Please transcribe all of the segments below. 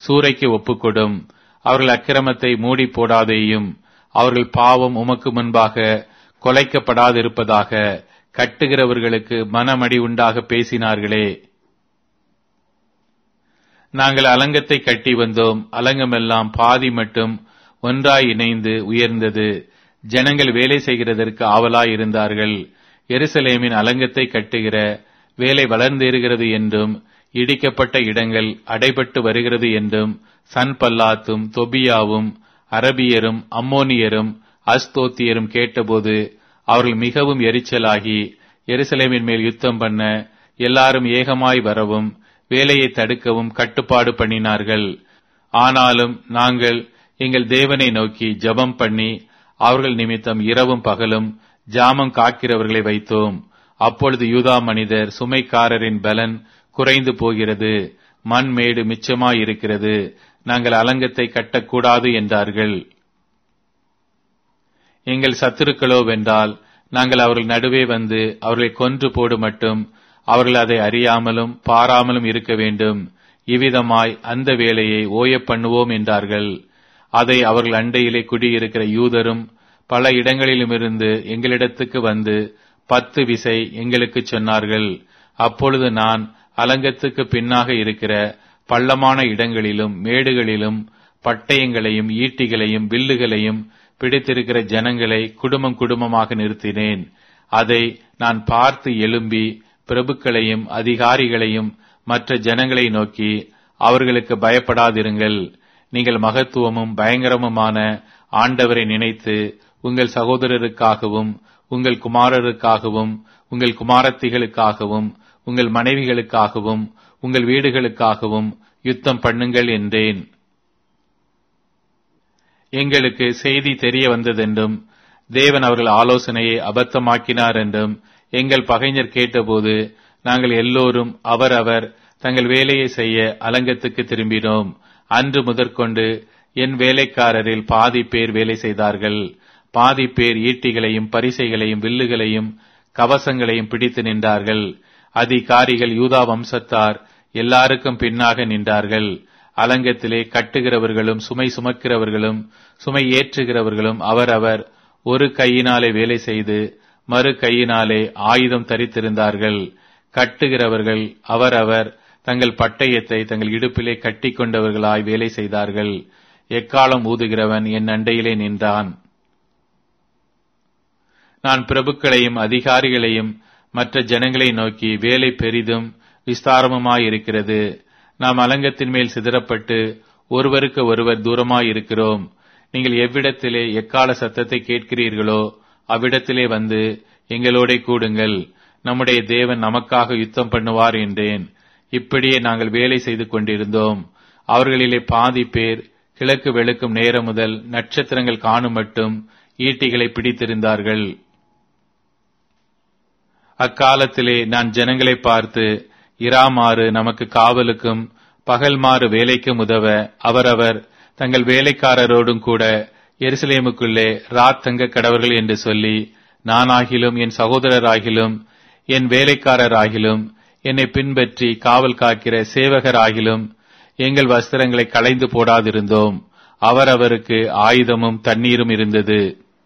சூறைக்கு ஒப்புக்கொடும் அவர்கள் அக்கிரமத்தை மூடி போடாதேயும் அவர்கள் பாவம் உமக்கு முன்பாக கொலைக்கப்படாதிருப்பதாக கட்டுகிறவர்களுக்கு மனமடி உண்டாக பேசினார்களே நாங்கள் அலங்கத்தை கட்டி வந்தோம் அலங்கமெல்லாம் பாதி மட்டும் ஒன்றாய் இணைந்து உயர்ந்தது ஜனங்கள் வேலை செய்கிறதற்கு ஆவலாய் இருந்தார்கள் எருசலேமின் அலங்கத்தை கட்டுகிற வேலை வளர்ந்தேறுகிறது என்றும் இடிக்கப்பட்ட இடங்கள் அடைபட்டு வருகிறது என்றும் சன்பல்லாத்தும் தொபியாவும் அரபியரும் அம்மோனியரும் அஸ்தோத்தியரும் கேட்டபோது அவர்கள் மிகவும் எரிச்சலாகி எருசலேமின் மேல் யுத்தம் பண்ண எல்லாரும் ஏகமாய் வரவும் வேலையை தடுக்கவும் கட்டுப்பாடு பண்ணினார்கள் ஆனாலும் நாங்கள் எங்கள் தேவனை நோக்கி ஜெபம் பண்ணி அவர்கள் நிமித்தம் இரவும் பகலும் ஜாமம் காக்கிறவர்களை வைத்தோம் அப்பொழுது யூதா மனிதர் சுமைக்காரரின் பலன் குறைந்து போகிறது மண் மேடு மிச்சமாயிருக்கிறது நாங்கள் அலங்கத்தை கட்டக்கூடாது என்றார்கள் எங்கள் சத்துருக்களோ வென்றால் நாங்கள் அவர்கள் நடுவே வந்து அவர்களை கொன்று போடு மட்டும் அவர்கள் அதை அறியாமலும் பாராமலும் இருக்க வேண்டும் இவ்விதமாய் அந்த வேலையை ஓயப் பண்ணுவோம் என்றார்கள் அதை அவர்கள் அண்டையிலே குடியிருக்கிற யூதரும் பல இடங்களிலுமிருந்து எங்களிடத்துக்கு வந்து பத்து விசை எங்களுக்கு சொன்னார்கள் அப்பொழுது நான் அலங்கத்துக்கு பின்னாக இருக்கிற பள்ளமான இடங்களிலும் மேடுகளிலும் பட்டயங்களையும் ஈட்டிகளையும் வில்லுகளையும் பிடித்திருக்கிற ஜனங்களை குடும்பம் குடும்பமாக நிறுத்தினேன் அதை நான் பார்த்து எழும்பி பிரபுக்களையும் அதிகாரிகளையும் மற்ற ஜனங்களை நோக்கி அவர்களுக்கு பயப்படாதிருங்கள் நீங்கள் மகத்துவமும் பயங்கரமுமான ஆண்டவரை நினைத்து உங்கள் சகோதரருக்காகவும் உங்கள் குமாரருக்காகவும் உங்கள் குமாரத்திகளுக்காகவும் உங்கள் மனைவிகளுக்காகவும் உங்கள் வீடுகளுக்காகவும் யுத்தம் பண்ணுங்கள் என்றேன் எங்களுக்கு செய்தி தெரிய வந்ததென்றும் தேவன் அவர்கள் ஆலோசனையை அபத்தமாக்கினார் என்றும் எங்கள் பகைஞர் கேட்டபோது நாங்கள் எல்லோரும் அவரவர் தங்கள் வேலையை செய்ய அலங்கத்துக்கு திரும்பினோம் அன்று முதற்கொண்டு என் வேலைக்காரரில் பாதி பேர் வேலை செய்தார்கள் பாதி பேர் ஈட்டிகளையும் பரிசைகளையும் வில்லுகளையும் கவசங்களையும் பிடித்து நின்றார்கள் அதிகாரிகள் யூதா வம்சத்தார் எல்லாருக்கும் பின்னாக நின்றார்கள் அலங்கத்திலே கட்டுகிறவர்களும் சுமை சுமக்கிறவர்களும் சுமை ஏற்றுகிறவர்களும் அவரவர் ஒரு கையினாலே வேலை செய்து மறு கையினாலே ஆயுதம் தரித்திருந்தார்கள் கட்டுகிறவர்கள் அவரவர் தங்கள் பட்டயத்தை தங்கள் இடுப்பிலே கட்டி கொண்டவர்களாய் வேலை செய்தார்கள் எக்காலம் ஊதுகிறவன் என் அண்டையிலே நின்றான் நான் பிரபுக்களையும் அதிகாரிகளையும் மற்ற ஜனங்களை நோக்கி வேலை பெரிதும் விஸ்தாரமுமாயிருக்கிறது நாம் அலங்கத்தின் மேல் சிதறப்பட்டு ஒருவருக்கு ஒருவர் தூரமாயிருக்கிறோம் நீங்கள் எவ்விடத்திலே எக்கால சத்தத்தை கேட்கிறீர்களோ அவ்விடத்திலே வந்து எங்களோட கூடுங்கள் நம்முடைய தேவன் நமக்காக யுத்தம் பண்ணுவார் என்றேன் இப்படியே நாங்கள் வேலை செய்து கொண்டிருந்தோம் அவர்களிலே பாதி பேர் கிழக்கு வெளுக்கும் நேரம் முதல் நட்சத்திரங்கள் காணும் மட்டும் ஈட்டிகளை பிடித்திருந்தார்கள் அக்காலத்திலே நான் ஜனங்களை பார்த்து இராமாறு நமக்கு காவலுக்கும் பகல்மாறு வேலைக்கும் உதவ அவரவர் தங்கள் வேலைக்காரரோடும் கூட எருசலேமுக்குள்ளே ராத் தங்க கடவர்கள் என்று சொல்லி நானாகிலும் என் சகோதரராகிலும் என் வேலைக்காரராகிலும் என்னை பின்பற்றி காவல் காக்கிற சேவகராகிலும் எங்கள் வஸ்திரங்களை களைந்து போடாதிருந்தோம் அவரவருக்கு ஆயுதமும் தண்ணீரும் இருந்தது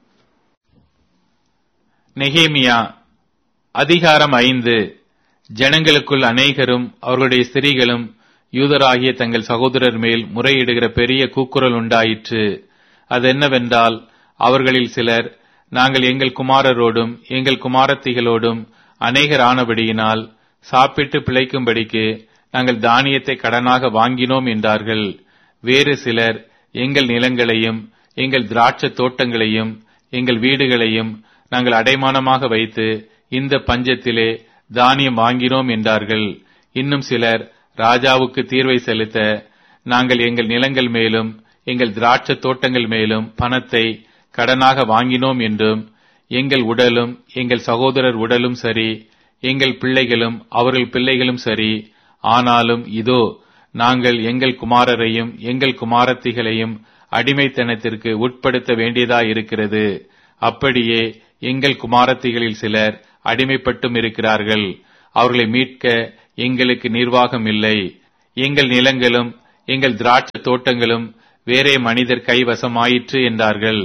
நெகேமியா அதிகாரம் ஐந்து ஜனங்களுக்குள் அநேகரும் அவர்களுடைய ஸ்திரீகளும் யூதராகிய தங்கள் சகோதரர் மேல் முறையிடுகிற பெரிய கூக்குரல் உண்டாயிற்று அது என்னவென்றால் அவர்களில் சிலர் நாங்கள் எங்கள் குமாரரோடும் எங்கள் குமாரத்திகளோடும் அநேகர் ஆனபடியினால் சாப்பிட்டு பிழைக்கும்படிக்கு நாங்கள் தானியத்தை கடனாக வாங்கினோம் என்றார்கள் வேறு சிலர் எங்கள் நிலங்களையும் எங்கள் திராட்சை தோட்டங்களையும் எங்கள் வீடுகளையும் நாங்கள் அடைமானமாக வைத்து இந்த பஞ்சத்திலே தானியம் வாங்கினோம் என்றார்கள் இன்னும் சிலர் ராஜாவுக்கு தீர்வை செலுத்த நாங்கள் எங்கள் நிலங்கள் மேலும் எங்கள் திராட்சை தோட்டங்கள் மேலும் பணத்தை கடனாக வாங்கினோம் என்றும் எங்கள் உடலும் எங்கள் சகோதரர் உடலும் சரி எங்கள் பிள்ளைகளும் அவர்கள் பிள்ளைகளும் சரி ஆனாலும் இதோ நாங்கள் எங்கள் குமாரரையும் எங்கள் குமாரத்திகளையும் அடிமைத்தனத்திற்கு உட்படுத்த வேண்டியதாயிருக்கிறது அப்படியே எங்கள் குமாரத்திகளில் சிலர் அடிமைப்பட்டும் இருக்கிறார்கள் அவர்களை மீட்க எங்களுக்கு நிர்வாகம் இல்லை எங்கள் நிலங்களும் எங்கள் திராட்சை தோட்டங்களும் வேறே மனிதர் கைவசமாயிற்று என்றார்கள்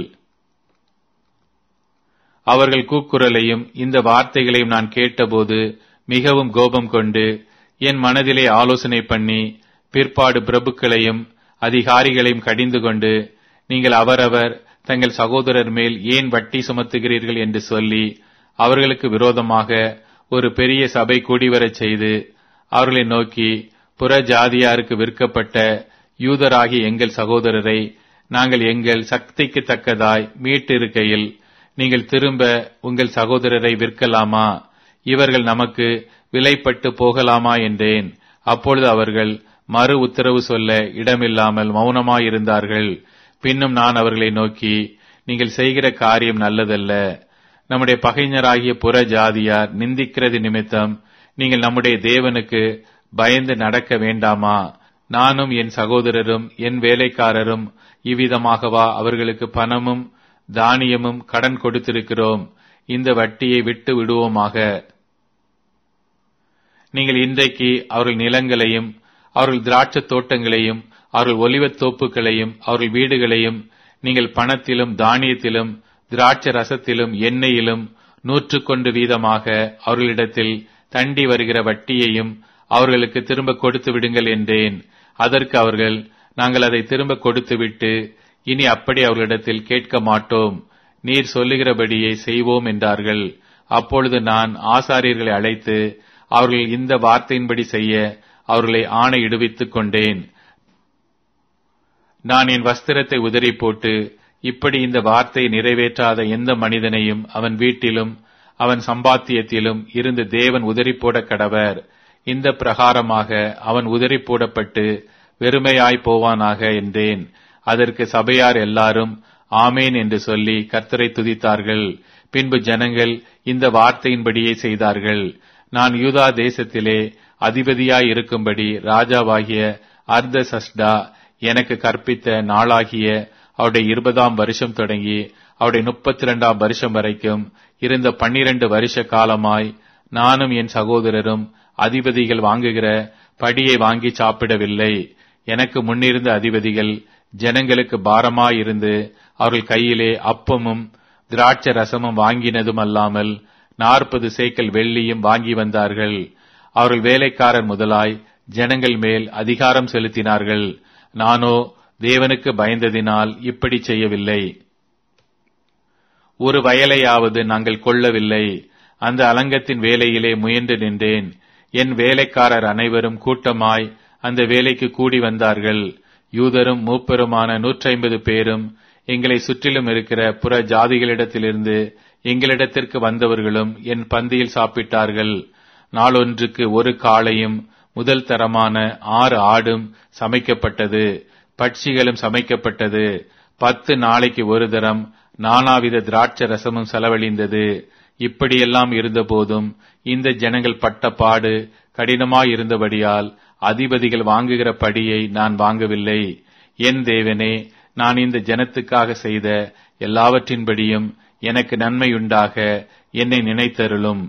அவர்கள் கூக்குரலையும் இந்த வார்த்தைகளையும் நான் கேட்டபோது மிகவும் கோபம் கொண்டு என் மனதிலே ஆலோசனை பண்ணி பிற்பாடு பிரபுக்களையும் அதிகாரிகளையும் கடிந்து கொண்டு நீங்கள் அவரவர் தங்கள் சகோதரர் மேல் ஏன் வட்டி சுமத்துகிறீர்கள் என்று சொல்லி அவர்களுக்கு விரோதமாக ஒரு பெரிய சபை கூடிவரச் செய்து அவர்களை நோக்கி புற ஜாதியாருக்கு விற்கப்பட்ட யூதராகி எங்கள் சகோதரரை நாங்கள் எங்கள் சக்திக்கு தக்கதாய் மீட்டிருக்கையில் நீங்கள் திரும்ப உங்கள் சகோதரரை விற்கலாமா இவர்கள் நமக்கு விலைப்பட்டு போகலாமா என்றேன் அப்பொழுது அவர்கள் மறு உத்தரவு சொல்ல இடமில்லாமல் மௌனமாயிருந்தார்கள் பின்னும் நான் அவர்களை நோக்கி நீங்கள் செய்கிற காரியம் நல்லதல்ல நம்முடைய பகைஞராகிய புற ஜாதியார் நிந்திக்கிறது நிமித்தம் நீங்கள் நம்முடைய தேவனுக்கு பயந்து நடக்க வேண்டாமா நானும் என் சகோதரரும் என் வேலைக்காரரும் இவ்விதமாகவா அவர்களுக்கு பணமும் தானியமும் கடன் கொடுத்திருக்கிறோம் இந்த வட்டியை விட்டு விடுவோமாக நீங்கள் இன்றைக்கு அவர்கள் நிலங்களையும் அவர்கள் திராட்சத் தோட்டங்களையும் அவர்கள் ஒலிவத் தோப்புகளையும் அவர்கள் வீடுகளையும் நீங்கள் பணத்திலும் தானியத்திலும் திராட்சை ரசத்திலும் எண்ணெயிலும் நூற்று கொண்டு வீதமாக அவர்களிடத்தில் தண்டி வருகிற வட்டியையும் அவர்களுக்கு திரும்ப கொடுத்து விடுங்கள் என்றேன் அதற்கு அவர்கள் நாங்கள் அதை திரும்ப கொடுத்துவிட்டு இனி அப்படி அவர்களிடத்தில் கேட்க மாட்டோம் நீர் சொல்லுகிறபடியே செய்வோம் என்றார்கள் அப்பொழுது நான் ஆசாரியர்களை அழைத்து அவர்கள் இந்த வார்த்தையின்படி செய்ய அவர்களை ஆணையிடுவித்துக் கொண்டேன் நான் என் வஸ்திரத்தை உதறி போட்டு இப்படி இந்த வார்த்தையை நிறைவேற்றாத எந்த மனிதனையும் அவன் வீட்டிலும் அவன் சம்பாத்தியத்திலும் இருந்து தேவன் உதறி போட கடவர் இந்த பிரகாரமாக அவன் உதறி போடப்பட்டு வெறுமையாய் போவானாக என்றேன் அதற்கு சபையார் எல்லாரும் ஆமேன் என்று சொல்லி கர்த்தரை துதித்தார்கள் பின்பு ஜனங்கள் இந்த வார்த்தையின்படியே செய்தார்கள் நான் யூதா தேசத்திலே அதிபதியாய் இருக்கும்படி ராஜாவாகிய அர்த சஸ்டா எனக்கு கற்பித்த நாளாகிய அவருடைய இருபதாம் வருஷம் தொடங்கி அவருடைய முப்பத்தி இரண்டாம் வருஷம் வரைக்கும் இருந்த பன்னிரண்டு வருஷ காலமாய் நானும் என் சகோதரரும் அதிபதிகள் வாங்குகிற படியை வாங்கி சாப்பிடவில்லை எனக்கு முன்னிருந்த அதிபதிகள் ஜனங்களுக்கு பாரமாயிருந்து அவர்கள் கையிலே அப்பமும் திராட்சை ரசமும் வாங்கினதும் அல்லாமல் நாற்பது சேக்கல் வெள்ளியும் வாங்கி வந்தார்கள் அவர்கள் வேலைக்காரர் முதலாய் ஜனங்கள் மேல் அதிகாரம் செலுத்தினார்கள் நானோ தேவனுக்கு பயந்ததினால் இப்படி செய்யவில்லை ஒரு வயலையாவது நாங்கள் கொள்ளவில்லை அந்த அலங்கத்தின் வேலையிலே முயன்று நின்றேன் என் வேலைக்காரர் அனைவரும் கூட்டமாய் அந்த வேலைக்கு கூடி வந்தார்கள் யூதரும் மூப்பருமான நூற்றி ஐம்பது பேரும் எங்களை சுற்றிலும் இருக்கிற புற ஜாதிகளிடத்திலிருந்து எங்களிடத்திற்கு வந்தவர்களும் என் பந்தியில் சாப்பிட்டார்கள் நாளொன்றுக்கு ஒரு காளையும் முதல் தரமான ஆறு ஆடும் சமைக்கப்பட்டது பட்சிகளும் சமைக்கப்பட்டது பத்து நாளைக்கு ஒரு தரம் நானாவித திராட்சை ரசமும் செலவழிந்தது இப்படியெல்லாம் இருந்தபோதும் இந்த ஜனங்கள் பட்ட பாடு கடினமாயிருந்தபடியால் அதிபதிகள் வாங்குகிற படியை நான் வாங்கவில்லை என் தேவனே நான் இந்த ஜனத்துக்காக செய்த எல்லாவற்றின்படியும் எனக்கு நன்மையுண்டாக என்னை நினைத்தருளும்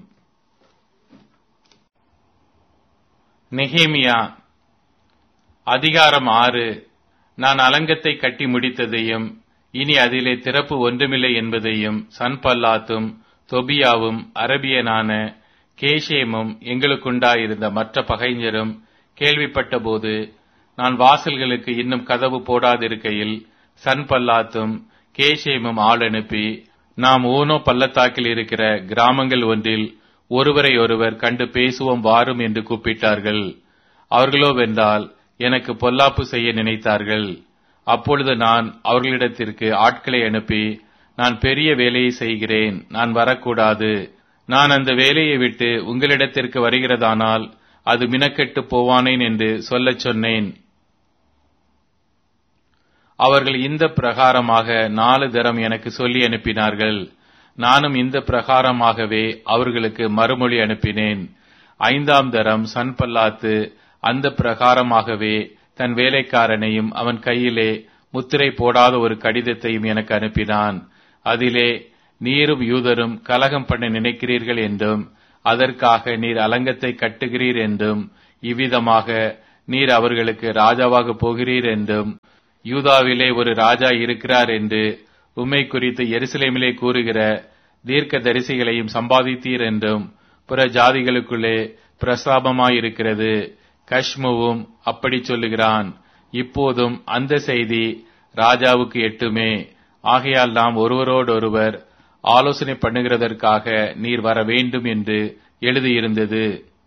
நெகேமியா அதிகாரம் ஆறு நான் அலங்கத்தை கட்டி முடித்ததையும் இனி அதிலே திறப்பு ஒன்றுமில்லை என்பதையும் சன்பல்லாத்தும் தொபியாவும் அரபியனான கேஷேமும் எங்களுக்குண்டாயிருந்த மற்ற பகைஞரும் கேள்விப்பட்டபோது நான் வாசல்களுக்கு இன்னும் கதவு போடாதிருக்கையில் சன்பல்லாத்தும் கேஷேமும் ஆள் அனுப்பி நாம் ஊனோ பள்ளத்தாக்கில் இருக்கிற கிராமங்கள் ஒன்றில் ஒருவரை ஒருவர் கண்டு பேசுவோம் வாரும் என்று கூப்பிட்டார்கள் அவர்களோ வென்றால் எனக்கு பொல்லாப்பு செய்ய நினைத்தார்கள் அப்பொழுது நான் அவர்களிடத்திற்கு ஆட்களை அனுப்பி நான் பெரிய வேலையை செய்கிறேன் நான் வரக்கூடாது நான் அந்த வேலையை விட்டு உங்களிடத்திற்கு வருகிறதானால் அது மினக்கெட்டு போவானேன் என்று சொல்லச் சொன்னேன் அவர்கள் இந்த பிரகாரமாக நாலு தரம் எனக்கு சொல்லி அனுப்பினார்கள் நானும் இந்த பிரகாரமாகவே அவர்களுக்கு மறுமொழி அனுப்பினேன் ஐந்தாம் தரம் சன்பல்லாத்து அந்த பிரகாரமாகவே தன் வேலைக்காரனையும் அவன் கையிலே முத்திரை போடாத ஒரு கடிதத்தையும் எனக்கு அனுப்பினான் அதிலே நீரும் யூதரும் கலகம் பண்ண நினைக்கிறீர்கள் என்றும் அதற்காக நீர் அலங்கத்தை கட்டுகிறீர் என்றும் இவ்விதமாக நீர் அவர்களுக்கு ராஜாவாக போகிறீர் என்றும் யூதாவிலே ஒரு ராஜா இருக்கிறார் என்று உம்மை குறித்து எருசலேமிலே கூறுகிற தீர்க்க தரிசிகளையும் சம்பாதித்தீர் என்றும் புற ஜாதிகளுக்குள்ளே பிரஸ்தாபமாயிருக்கிறது கஷ்முவும் அப்படி சொல்லுகிறான் இப்போதும் அந்த செய்தி ராஜாவுக்கு எட்டுமே ஆகையால் நாம் ஒருவரோடொருவர் ஆலோசனை பண்ணுகிறதற்காக நீர் வர வேண்டும் என்று எழுதியிருந்தது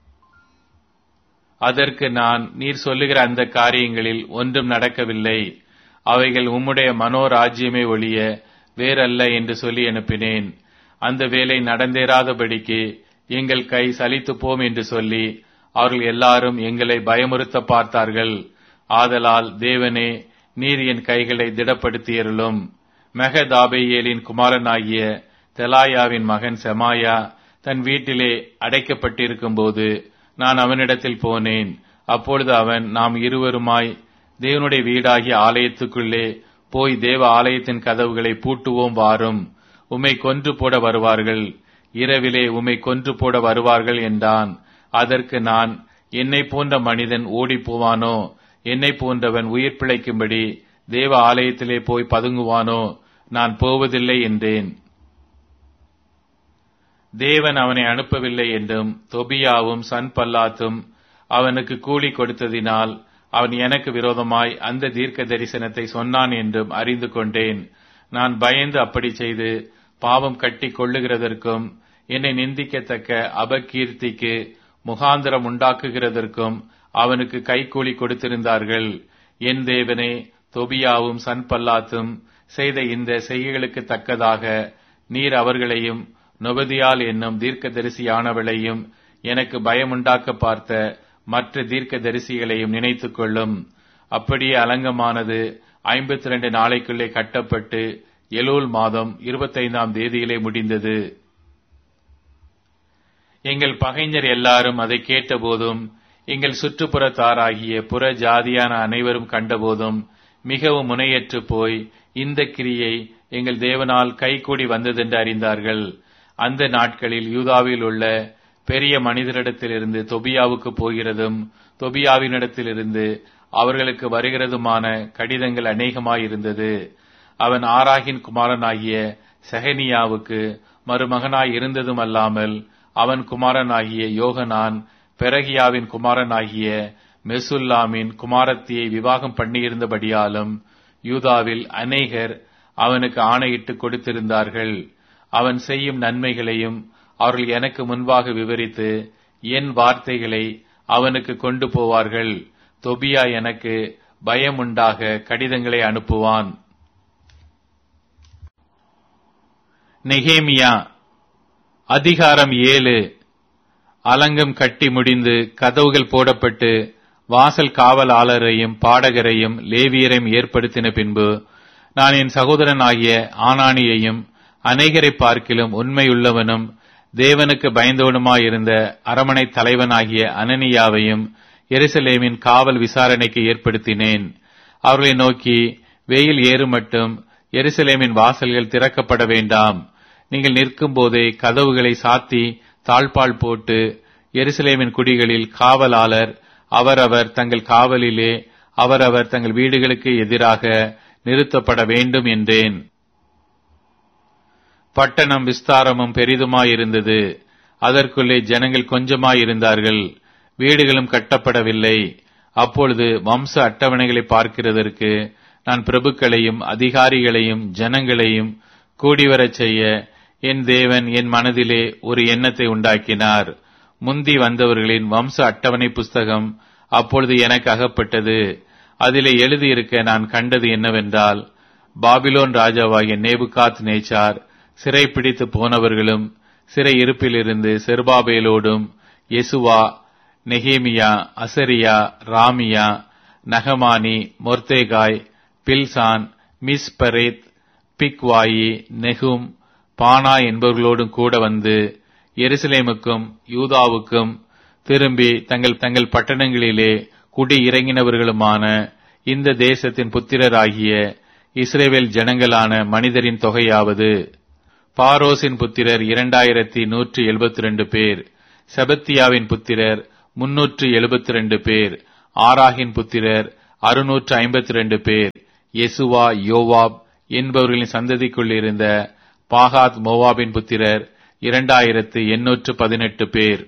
அதற்கு நான் நீர் சொல்லுகிற அந்த காரியங்களில் ஒன்றும் நடக்கவில்லை அவைகள் உம்முடைய மனோராஜ்யமே ஒழிய வேறல்ல என்று சொல்லி அனுப்பினேன் அந்த வேலை நடந்தேறாதபடிக்கு எங்கள் கை சலித்து போம் என்று சொல்லி அவர்கள் எல்லாரும் எங்களை பயமுறுத்த பார்த்தார்கள் ஆதலால் தேவனே நீர் என் கைகளை திடப்படுத்தியருளும் மெகதாபேயேலின் குமாரனாகிய தெலாயாவின் மகன் செமாயா தன் வீட்டிலே அடைக்கப்பட்டிருக்கும் போது நான் அவனிடத்தில் போனேன் அப்பொழுது அவன் நாம் இருவருமாய் தேவனுடைய வீடாகிய ஆலயத்துக்குள்ளே போய் தேவ ஆலயத்தின் கதவுகளை பூட்டுவோம் வாரும் உம்மை கொன்று போட வருவார்கள் இரவிலே உம்மை கொன்று போட வருவார்கள் என்றான் அதற்கு நான் என்னை போன்ற மனிதன் ஓடிப் போவானோ என்னை போன்றவன் உயிர் பிழைக்கும்படி தேவ ஆலயத்திலே போய் பதுங்குவானோ நான் போவதில்லை என்றேன் தேவன் அவனை அனுப்பவில்லை என்றும் தொபியாவும் சன்பல்லாத்தும் அவனுக்கு கூலி கொடுத்ததினால் அவன் எனக்கு விரோதமாய் அந்த தீர்க்க தரிசனத்தை சொன்னான் என்றும் அறிந்து கொண்டேன் நான் பயந்து அப்படி செய்து பாவம் கட்டி கொள்ளுகிறதற்கும் என்னை நிந்திக்கத்தக்க அபகீர்த்திக்கு முகாந்திரம் உண்டாக்குகிறதற்கும் அவனுக்கு கைக்கூலி கொடுத்திருந்தார்கள் என் தேவனே தொபியாவும் சன்பல்லாத்தும் செய்த இந்த செய்கைகளுக்கு தக்கதாக நீர் அவர்களையும் நொபதியால் என்னும் தீர்க்கதரிசியானவளையும் எனக்கு பயமுண்டாக்க பார்த்த மற்ற தீர்க்க தரிசிகளையும் நினைத்துக் கொள்ளும் அப்படியே அலங்கமானது ஐம்பத்தி ரெண்டு நாளைக்குள்ளே கட்டப்பட்டு எலூல் மாதம் இருபத்தைந்தாம் தேதியிலே முடிந்தது எங்கள் பகைஞர் எல்லாரும் அதை கேட்டபோதும் எங்கள் சுற்றுப்புறத்தாராகிய புற ஜாதியான அனைவரும் கண்டபோதும் மிகவும் முனையற்று போய் இந்த கிரியை எங்கள் தேவனால் கைகூடி வந்ததென்று அறிந்தார்கள் அந்த நாட்களில் யூதாவில் உள்ள பெரிய மனிதரிடத்திலிருந்து தொபியாவுக்கு போகிறதும் தொபியாவினிடத்திலிருந்து அவர்களுக்கு வருகிறதுமான கடிதங்கள் அநேகமாயிருந்தது அவன் ஆராகின் குமாரனாகிய செஹனியாவுக்கு மருமகனாய் இருந்ததும் அல்லாமல் அவன் குமாரனாகிய யோகனான் பெரகியாவின் குமாரனாகிய மெசுல்லாமின் குமாரத்தியை விவாகம் பண்ணியிருந்தபடியாலும் யூதாவில் அநேகர் அவனுக்கு ஆணையிட்டு கொடுத்திருந்தார்கள் அவன் செய்யும் நன்மைகளையும் அவர்கள் எனக்கு முன்பாக விவரித்து என் வார்த்தைகளை அவனுக்கு கொண்டு போவார்கள் தொபியா எனக்கு பயமுண்டாக கடிதங்களை அனுப்புவான் நெகேமியா அதிகாரம் ஏழு அலங்கம் கட்டி முடிந்து கதவுகள் போடப்பட்டு வாசல் காவலாளரையும் பாடகரையும் லேவியரையும் ஏற்படுத்தின பின்பு நான் என் சகோதரனாகிய ஆனானியையும் அநேகரை பார்க்கிலும் உண்மையுள்ளவனும் தேவனுக்கு பயந்தவனுமாயிருந்த அரமனை தலைவனாகிய அனனியாவையும் எருசலேமின் காவல் விசாரணைக்கு ஏற்படுத்தினேன் அவர்களை நோக்கி வெயில் ஏறும் மட்டும் எருசலேமின் வாசல்கள் திறக்கப்பட வேண்டாம் நீங்கள் நிற்கும் போதே கதவுகளை சாத்தி தாழ்பால் போட்டு எருசலேமின் குடிகளில் காவலாளர் அவரவர் தங்கள் காவலிலே அவரவர் தங்கள் வீடுகளுக்கு எதிராக நிறுத்தப்பட வேண்டும் என்றேன் பட்டணம் விஸ்தாரமும் பெரிதுமாயிருந்தது அதற்குள்ளே ஜனங்கள் கொஞ்சமாயிருந்தார்கள் வீடுகளும் கட்டப்படவில்லை அப்பொழுது வம்ச அட்டவணைகளை பார்க்கிறதற்கு நான் பிரபுக்களையும் அதிகாரிகளையும் ஜனங்களையும் கூடிவரச் செய்ய என் தேவன் என் மனதிலே ஒரு எண்ணத்தை உண்டாக்கினார் முந்தி வந்தவர்களின் வம்ச அட்டவணை புஸ்தகம் அப்பொழுது எனக்கு அகப்பட்டது அதிலே எழுதியிருக்க நான் கண்டது என்னவென்றால் பாபிலோன் ராஜாவாகிய நேபுகாத் நேச்சார் சிறை பிடித்து போனவர்களும் சிறை இருப்பிலிருந்து செருபாபேலோடும் யெசுவா நெகேமியா அசரியா ராமியா நகமானி மொர்தேகாய் பில்சான் மிஸ்பரேத் பிக்வாயி நெகும் பானா என்பவர்களோடும் கூட வந்து எருசலேமுக்கும் யூதாவுக்கும் திரும்பி தங்கள் தங்கள் பட்டணங்களிலே குடி இறங்கினவர்களுமான இந்த தேசத்தின் புத்திரராகிய இஸ்ரேவேல் ஜனங்களான மனிதரின் தொகையாவது பாரோசின் புத்திரர் இரண்டாயிரத்தி நூற்றி எழுபத்தி ரெண்டு பேர் செபத்தியாவின் புத்திரர் முன்னூற்று எழுபத்தி ரெண்டு பேர் ஆராகின் புத்திரர் அறுநூற்று ஐம்பத்தி ரெண்டு பேர் யெசுவா யோவாப் என்பவர்களின் சந்ததிக்குள் இருந்த பாகாத் மோவாபின் புத்திரர் இரண்டாயிரத்து எண்ணூற்று பதினெட்டு பேர்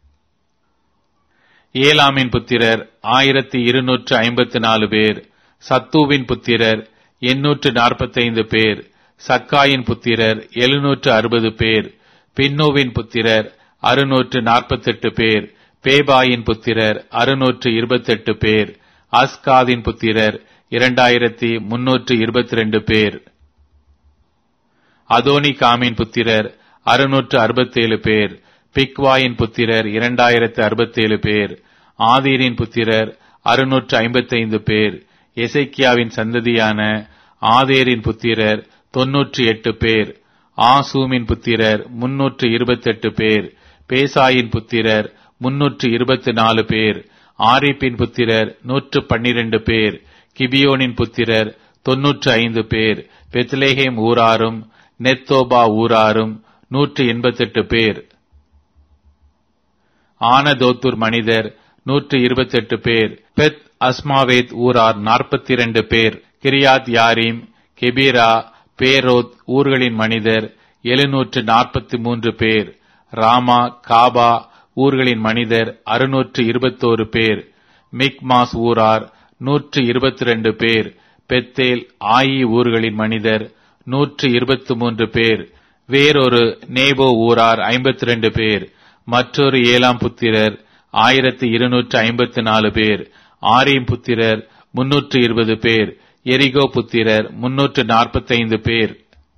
ஏலாமின் புத்திரர் ஆயிரத்தி இருநூற்று ஐம்பத்தி நாலு பேர் சத்தூவின் புத்திரர் எண்ணூற்று நாற்பத்தைந்து பேர் சக்காயின் புத்திரர் எழுநூற்று அறுபது பேர் பின்னோவின் புத்திரர் அறுநூற்று நாற்பத்தெட்டு பேர் பேபாயின் புத்திரர் அறுநூற்று இருபத்தெட்டு பேர் அஸ்காதின் புத்திரர் இரண்டாயிரத்தி முன்னூற்று இருபத்தி ரெண்டு பேர் அதோனி காமின் புத்திரர் அறுநூற்று அறுபத்தேழு பேர் பிக்வாயின் புத்திரர் இரண்டாயிரத்து அறுபத்தேழு பேர் ஆதீரின் புத்திரர் அறுநூற்று ஐம்பத்தைந்து பேர் எசைக்கியாவின் சந்ததியான ஆதேரின் புத்திரர் தொன்னூற்றி எட்டு பேர் ஆசூமின் புத்திரர் முன்னூற்று இருபத்தெட்டு பேர் பேசாயின் புத்திரர் முன்னூற்று இருபத்தி நாலு பேர் ஆரிப்பின் புத்திரர் நூற்று பன்னிரண்டு பேர் கிபியோனின் புத்திரர் தொன்னூற்று ஐந்து பேர் பெத்லேஹேம் ஊராரும் நெத்தோபா ஊராரும் நூற்று எண்பத்தெட்டு பேர் ஆனதோத்தூர் மனிதர் நூற்று இருபத்தெட்டு பேர் பெத் அஸ்மாவேத் ஊரார் நாற்பத்தி இரண்டு பேர் கிரியாத் யாரீம் கெபீரா பேரோத் ஊர்களின் மனிதர் எழுநூற்று நாற்பத்தி மூன்று பேர் ராமா காபா ஊர்களின் மனிதர் அறுநூற்று இருபத்தோரு பேர் மிக்மாஸ் ஊரார் நூற்று இருபத்தி ரெண்டு பேர் பெத்தேல் ஆயி ஊர்களின் மனிதர் நூற்று இருபத்தி மூன்று பேர் வேறொரு நேபோ ஊரார் ஐம்பத்தி ரெண்டு பேர் மற்றொரு ஏழாம் புத்திரர் ஆயிரத்தி இருநூற்று ஐம்பத்தி நாலு பேர் ஆரீம் புத்திரர் முன்னூற்று இருபது பேர் எரிகோ புத்திரர் முன்னூற்று நாற்பத்தைந்து பேர்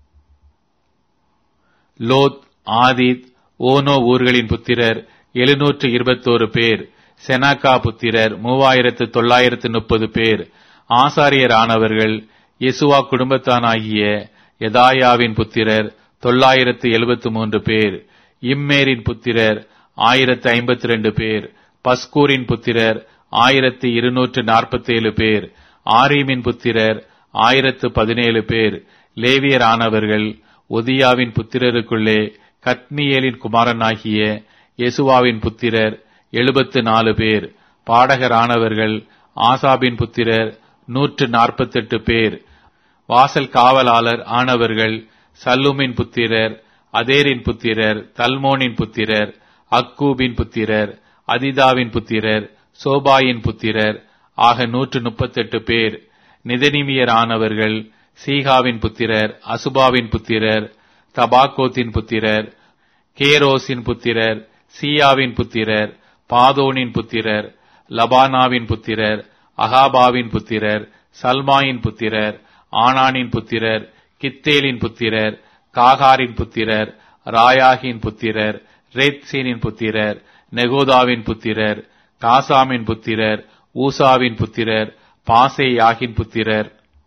லோத் ஆதித் ஓனோ ஊர்களின் புத்திரர் எழுநூற்று இருபத்தோரு பேர் செனாக்கா புத்திரர் மூவாயிரத்து தொள்ளாயிரத்து முப்பது பேர் ஆசாரியரானவர்கள் யெசுவா குடும்பத்தானாகிய யதாயாவின் புத்திரர் தொள்ளாயிரத்து எழுபத்து மூன்று பேர் இம்மேரின் புத்திரர் ஆயிரத்து ஐம்பத்தி ரெண்டு பேர் பஸ்கூரின் புத்திரர் ஆயிரத்து இருநூற்று நாற்பத்தேழு பேர் ஆரீமின் புத்திரர் ஆயிரத்து பதினேழு பேர் லேவியரானவர்கள் ஒதியாவின் புத்திரருக்குள்ளே கத்மியேலின் குமாரனாகிய யெசுவாவின் புத்திரர் எழுபத்து நாலு பேர் பாடகரானவர்கள் ஆசாபின் புத்திரர் நூற்று நாற்பத்தெட்டு பேர் வாசல் காவலாளர் ஆனவர்கள் சல்லுமின் புத்திரர் அதேரின் புத்திரர் தல்மோனின் புத்திரர் அக்கூபின் புத்திரர் அதிதாவின் புத்திரர் சோபாயின் புத்திரர் ஆக நூற்று முப்பத்தெட்டு பேர் நிதனிமியரானவர்கள் சீகாவின் புத்திரர் அசுபாவின் புத்திரர் தபாக்கோத்தின் புத்திரர் கேரோசின் புத்திரர் சீயாவின் புத்திரர் பாதோனின் புத்திரர் லபானாவின் புத்திரர் அகாபாவின் புத்திரர் சல்மாயின் புத்திரர் ஆனானின் புத்திரர் கித்தேலின் புத்திரர் காகாரின் புத்திரர் ராயாகின் புத்திரர் ரேத்சீனின் புத்திரர் நெகோதாவின் புத்திரர் காசாமின் புத்திரர் ஊசாவின் புத்திரர் பாசேயாகின் புத்திரர்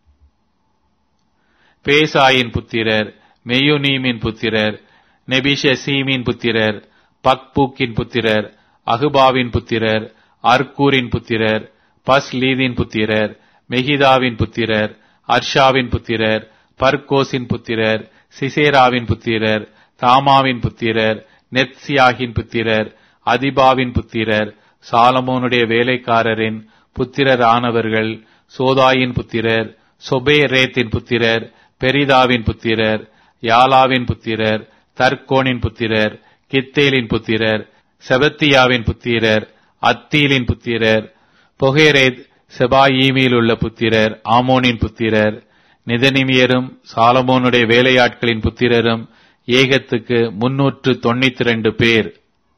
பேசாயின் புத்திரர் மெயுனீமின் புத்திரர் நெபிஷசீமின் புத்திரர் பக்பூக்கின் புத்திரர் அகுபாவின் புத்திரர் அர்கூரின் புத்திரர் பஸ்லீதின் புத்திரர் மெகிதாவின் புத்திரர் அர்ஷாவின் புத்திரர் பர்கோசின் புத்திரர் சிசேராவின் புத்திரர் தாமாவின் புத்திரர் நெத்சியாகின் புத்திரர் அதிபாவின் புத்திரர் சாலமோனுடைய வேலைக்காரரின் புத்திரரானவர்கள் சோதாயின் புத்திரர் சொபேரேத்தின் புத்திரர் பெரிதாவின் புத்திரர் யாலாவின் புத்திரர் தர்கோனின் புத்திரர் கித்தேலின் புத்திரர் செபத்தியாவின் புத்திரர் அத்தீலின் புத்திரர் பொகேரேத் செபாயீமியில் உள்ள புத்திரர் ஆமோனின் புத்திரர் நிதனிமியரும் சாலமோனுடைய வேலையாட்களின் புத்திரரும் ஏகத்துக்கு முன்னூற்று தொண்ணூத்தி ரெண்டு பேர்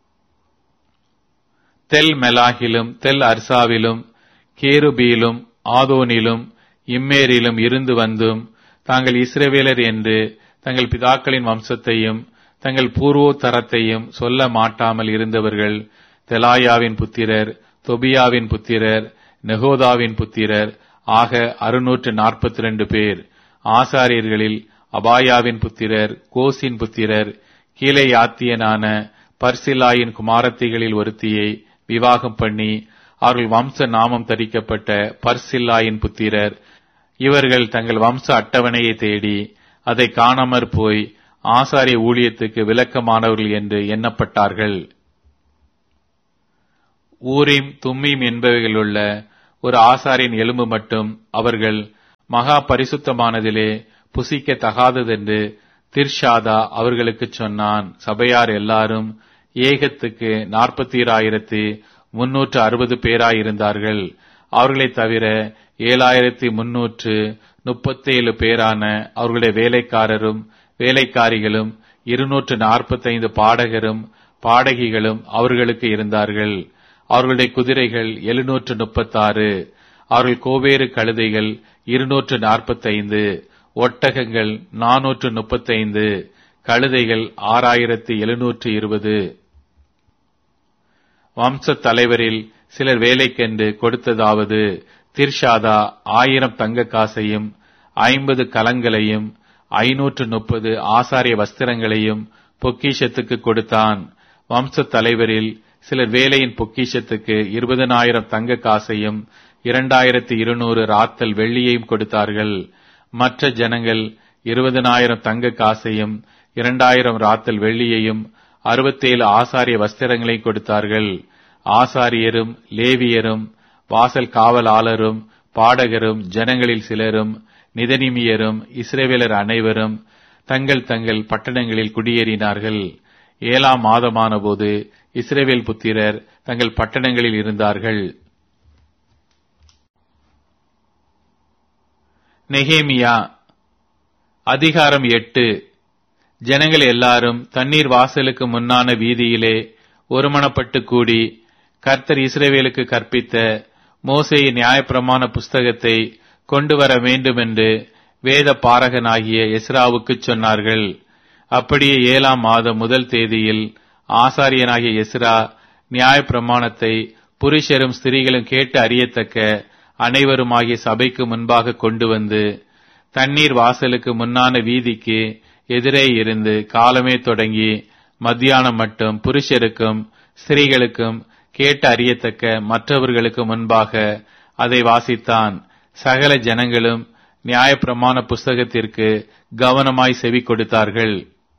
தெல் மெலாகிலும் தெல் அர்சாவிலும் கேருபீலும் ஆதோனிலும் இம்மேரிலும் இருந்து வந்தும் தாங்கள் இஸ்ரவேலர் என்று தங்கள் பிதாக்களின் வம்சத்தையும் தங்கள் பூர்வோத்தரத்தையும் சொல்ல மாட்டாமல் இருந்தவர்கள் தெலாயாவின் புத்திரர் தொபியாவின் புத்திரர் நெகோதாவின் புத்திரர் ஆக அறுநூற்று நாற்பத்தி ரெண்டு பேர் ஆசாரியர்களில் அபாயாவின் புத்திரர் கோசின் புத்திரர் கீழே யாத்தியனான பர்சிலாயின் குமாரத்திகளில் ஒருத்தியை விவாகம் பண்ணி அவர்கள் வம்ச நாமம் தரிக்கப்பட்ட பர்சில்லாயின் புத்திரர் இவர்கள் தங்கள் வம்ச அட்டவணையை தேடி அதை காணாமற் போய் ஆசாரிய ஊழியத்துக்கு விளக்கமானவர்கள் என்று எண்ணப்பட்டார்கள் ஊரீம் தும்மீம் என்பவைகளுள்ள ஒரு ஆசாரின் எலும்பு மட்டும் அவர்கள் மகா பரிசுத்தமானதிலே புசிக்க தகாததென்று திர்ஷாதா அவர்களுக்குச் சொன்னான் சபையார் எல்லாரும் ஏகத்துக்கு நாற்பத்தீராயிரத்தி முன்னூற்று அறுபது பேராயிருந்தார்கள் அவர்களைத் தவிர ஏழாயிரத்தி முன்னூற்று முப்பத்தேழு பேரான அவர்களுடைய வேலைக்காரரும் வேலைக்காரிகளும் இருநூற்று நாற்பத்தைந்து பாடகரும் பாடகிகளும் அவர்களுக்கு இருந்தார்கள் அவர்களுடைய குதிரைகள் எழுநூற்று முப்பத்தாறு அவர்கள் கோவேறு கழுதைகள் இருநூற்று நாற்பத்தைந்து ஒட்டகங்கள் நானூற்று முப்பத்தைந்து கழுதைகள் ஆறாயிரத்தி எழுநூற்று இருபது வம்சத் தலைவரில் சிலர் வேலைக்கென்று கொடுத்ததாவது திர்ஷாதா ஆயிரம் தங்க காசையும் ஐம்பது கலங்களையும் ஐநூற்று முப்பது ஆசாரிய வஸ்திரங்களையும் பொக்கிஷத்துக்கு கொடுத்தான் வம்சத் தலைவரில் சிலர் வேலையின் பொக்கிஷத்துக்கு இருபதனாயிரம் தங்க காசையும் இரண்டாயிரத்தி இருநூறு ராத்தல் வெள்ளியையும் கொடுத்தார்கள் மற்ற ஜனங்கள் இருபதனாயிரம் தங்க காசையும் இரண்டாயிரம் ராத்தல் வெள்ளியையும் அறுபத்தேழு ஆசாரிய வஸ்திரங்களை கொடுத்தார்கள் ஆசாரியரும் லேவியரும் வாசல் காவலாளரும் பாடகரும் ஜனங்களில் சிலரும் நிதனிமியரும் இஸ்ரேவேலர் அனைவரும் தங்கள் தங்கள் பட்டணங்களில் குடியேறினார்கள் ஏழாம் மாதமான போது இஸ்ரேவேல் புத்திரர் தங்கள் பட்டணங்களில் இருந்தார்கள் நெகேமியா அதிகாரம் எட்டு ஜனங்கள் எல்லாரும் தண்ணீர் வாசலுக்கு முன்னான வீதியிலே ஒருமனப்பட்டு கூடி கர்த்தர் இஸ்ரேவேலுக்கு கற்பித்த மோசேயின் நியாயப்பிரமாண புஸ்தகத்தை கொண்டு வர வேண்டுமென்று வேத பாரகனாகிய எஸ்ராவுக்கு சொன்னார்கள் அப்படியே ஏழாம் மாதம் முதல் தேதியில் ஆசாரியனாகிய எஸ்ரா நியாயப்பிரமாணத்தை புருஷரும் ஸ்திரீகளும் கேட்டு அறியத்தக்க அனைவருமாகிய சபைக்கு முன்பாக கொண்டு வந்து தண்ணீர் வாசலுக்கு முன்னான வீதிக்கு எதிரே இருந்து காலமே தொடங்கி மத்தியானம் மட்டும் புருஷருக்கும் ஸ்திரீகளுக்கும் கேட்டு அறியத்தக்க மற்றவர்களுக்கு முன்பாக அதை வாசித்தான் சகல ஜனங்களும் நியாயப்பிரமாண புஸ்தகத்திற்கு கவனமாய் செவி கொடுத்தார்கள்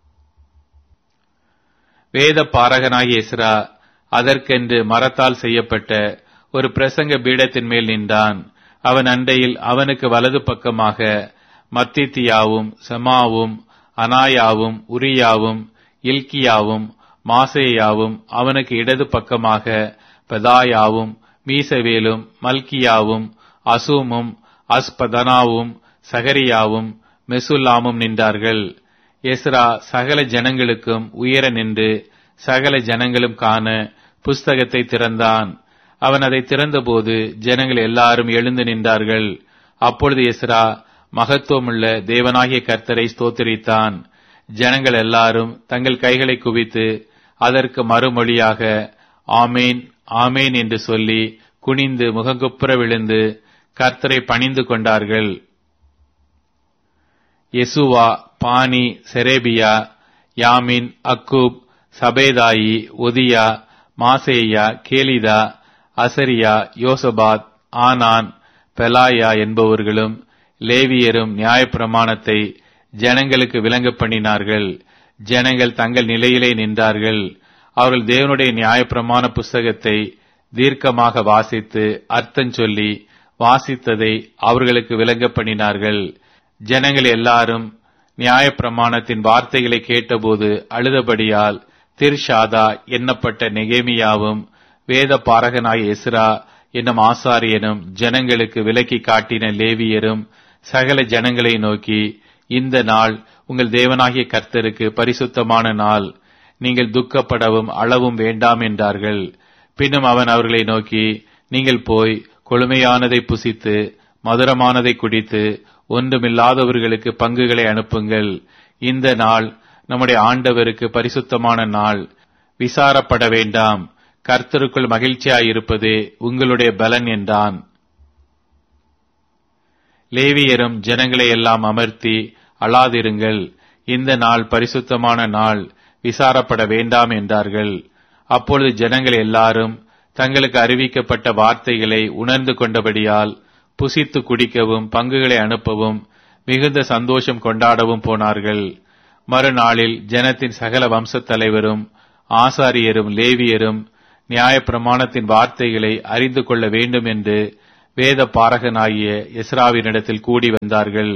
வேத பாரகனாகிய எஸ்ரா அதற்கென்று மரத்தால் செய்யப்பட்ட ஒரு பிரசங்க பீடத்தின் மேல் நின்றான் அவன் அண்டையில் அவனுக்கு வலது பக்கமாக மத்தித்தியாவும் செமாவும் அனாயாவும் உரியாவும் இல்கியாவும் மாசேயாவும் அவனுக்கு இடது பக்கமாக பெதாயாவும் மீசவேலும் மல்கியாவும் அசூமும் அஸ்பதனாவும் சகரியாவும் மெசுல்லாமும் நின்றார்கள் எஸ்ரா சகல ஜனங்களுக்கும் உயர நின்று சகல ஜனங்களும் காண புஸ்தகத்தை திறந்தான் அவன் அதை திறந்தபோது ஜனங்கள் எல்லாரும் எழுந்து நின்றார்கள் அப்பொழுது எஸ்ரா மகத்துவமுள்ள தேவனாகிய கர்த்தரை ஸ்தோத்திரித்தான் ஜனங்கள் எல்லாரும் தங்கள் கைகளை குவித்து அதற்கு மறுமொழியாக ஆமேன் ஆமேன் என்று சொல்லி குனிந்து முகங்குப்புற விழுந்து கர்த்தரை பணிந்து கொண்டார்கள் யெசுவா பானி செரேபியா யாமின் அக்கூப் சபேதாயி ஒதியா மாசேயா கேலிதா அசரியா யோசபாத் ஆனான் பெலாயா என்பவர்களும் லேவியரும் நியாயப்பிரமாணத்தை ஜனங்களுக்கு விளங்க பண்ணினார்கள் ஜனங்கள் தங்கள் நிலையிலே நின்றார்கள் அவர்கள் தேவனுடைய நியாயப்பிரமாண புஸ்தகத்தை தீர்க்கமாக வாசித்து அர்த்தம் சொல்லி வாசித்ததை அவர்களுக்கு விளங்க பண்ணினார்கள் ஜனங்கள் எல்லாரும் நியாயப்பிரமாணத்தின் வார்த்தைகளை கேட்டபோது அழுதபடியால் திர்ஷாதா எண்ணப்பட்ட நெகேமியாவும் வேத பாரகனாய எஸ்ரா என்னும் ஆசாரியனும் ஜனங்களுக்கு விலக்கி காட்டின லேவியரும் சகல ஜனங்களை நோக்கி இந்த நாள் உங்கள் தேவனாகிய கர்த்தருக்கு பரிசுத்தமான நாள் நீங்கள் துக்கப்படவும் அளவும் வேண்டாம் என்றார்கள் பின்னும் அவன் அவர்களை நோக்கி நீங்கள் போய் கொழுமையானதை புசித்து மதுரமானதை குடித்து ஒன்றுமில்லாதவர்களுக்கு பங்குகளை அனுப்புங்கள் இந்த நாள் நம்முடைய ஆண்டவருக்கு பரிசுத்தமான நாள் விசாரப்பட வேண்டாம் கர்த்தருக்குள் மகிழ்ச்சியாயிருப்பதே உங்களுடைய பலன் என்றான் லேவியரும் ஜனங்களை எல்லாம் அமர்த்தி அழாதிருங்கள் இந்த நாள் பரிசுத்தமான நாள் விசாரப்பட வேண்டாம் என்றார்கள் அப்பொழுது ஜனங்கள் எல்லாரும் தங்களுக்கு அறிவிக்கப்பட்ட வார்த்தைகளை உணர்ந்து கொண்டபடியால் புசித்து குடிக்கவும் பங்குகளை அனுப்பவும் மிகுந்த சந்தோஷம் கொண்டாடவும் போனார்கள் மறுநாளில் ஜனத்தின் சகல வம்சத் தலைவரும் ஆசாரியரும் லேவியரும் நியாயப்பிரமாணத்தின் வார்த்தைகளை அறிந்து கொள்ள வேண்டும் என்று வேத பாரகனாகிய எஸ்ராவினிடத்தில் கூடி வந்தார்கள்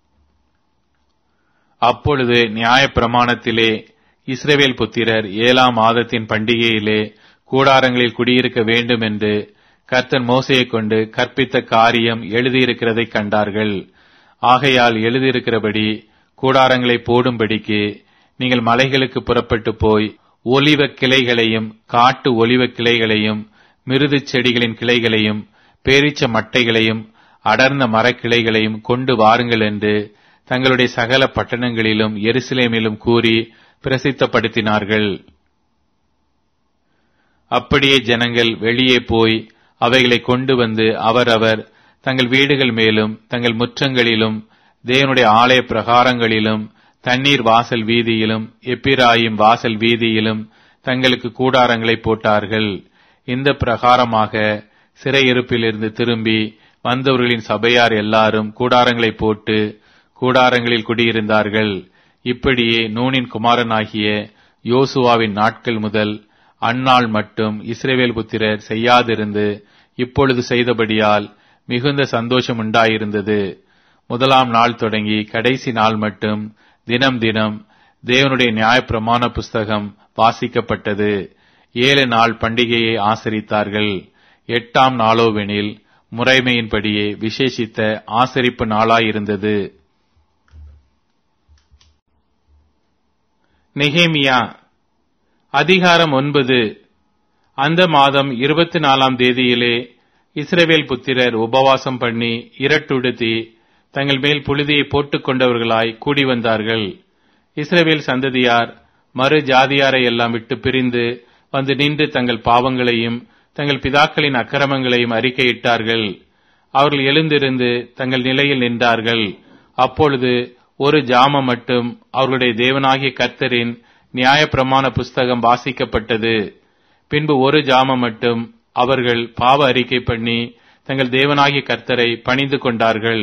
அப்பொழுது நியாயப்பிரமாணத்திலே இஸ்ரவேல் புத்திரர் ஏழாம் மாதத்தின் பண்டிகையிலே கூடாரங்களில் குடியிருக்க வேண்டும் என்று கர்த்தன் மோசையை கொண்டு கற்பித்த காரியம் எழுதியிருக்கிறதை கண்டார்கள் ஆகையால் எழுதியிருக்கிறபடி கூடாரங்களை போடும்படிக்கு நீங்கள் மலைகளுக்கு புறப்பட்டு போய் ஒலிவ கிளைகளையும் காட்டு ஒலிவ கிளைகளையும் மிருது செடிகளின் கிளைகளையும் பேரிச்ச மட்டைகளையும் அடர்ந்த மரக்கிளைகளையும் கொண்டு வாருங்கள் என்று தங்களுடைய சகல பட்டணங்களிலும் எருசலேமிலும் கூறி பிரசித்தப்படுத்தினார்கள் அப்படியே ஜனங்கள் வெளியே போய் அவைகளை கொண்டு வந்து அவரவர் தங்கள் வீடுகள் மேலும் தங்கள் முற்றங்களிலும் தேவனுடைய ஆலய பிரகாரங்களிலும் தண்ணீர் வாசல் வீதியிலும் எப்பிராயும் வாசல் வீதியிலும் தங்களுக்கு கூடாரங்களை போட்டார்கள் இந்த பிரகாரமாக சிறையிருப்பிலிருந்து திரும்பி வந்தவர்களின் சபையார் எல்லாரும் கூடாரங்களை போட்டு கூடாரங்களில் குடியிருந்தார்கள் இப்படியே நூனின் குமாரனாகிய யோசுவாவின் நாட்கள் முதல் அந்நாள் மட்டும் இஸ்ரேவேல் புத்திரர் செய்யாதிருந்து இப்பொழுது செய்தபடியால் மிகுந்த சந்தோஷம் உண்டாயிருந்தது முதலாம் நாள் தொடங்கி கடைசி நாள் மட்டும் தினம் தினம் தேவனுடைய நியாயப்பிரமாண புஸ்தகம் வாசிக்கப்பட்டது ஏழு நாள் பண்டிகையை ஆசரித்தார்கள் எட்டாம் நாளோவெனில் முறைமையின்படியே விசேஷித்த ஆசரிப்பு நாளாயிருந்தது நெகேமியா அதிகாரம் ஒன்பது அந்த மாதம் இருபத்தி நாலாம் தேதியிலே இஸ்ரவேல் புத்திரர் உபவாசம் பண்ணி இரட்டுடுத்தி தங்கள் மேல் புழுதியை போட்டுக் கொண்டவர்களாய் கூடி வந்தார்கள் இஸ்ரவேல் சந்ததியார் மறு ஜாதியாரை எல்லாம் விட்டு பிரிந்து வந்து நின்று தங்கள் பாவங்களையும் தங்கள் பிதாக்களின் அக்கிரமங்களையும் அறிக்கையிட்டார்கள் அவர்கள் எழுந்திருந்து தங்கள் நிலையில் நின்றார்கள் அப்பொழுது ஒரு ஜாமம் மட்டும் அவர்களுடைய தேவனாகிய கர்த்தரின் நியாயப்பிரமாண புஸ்தகம் வாசிக்கப்பட்டது பின்பு ஒரு ஜாமம் மட்டும் அவர்கள் பாவ அறிக்கை பண்ணி தங்கள் தேவனாகிய கர்த்தரை பணிந்து கொண்டார்கள்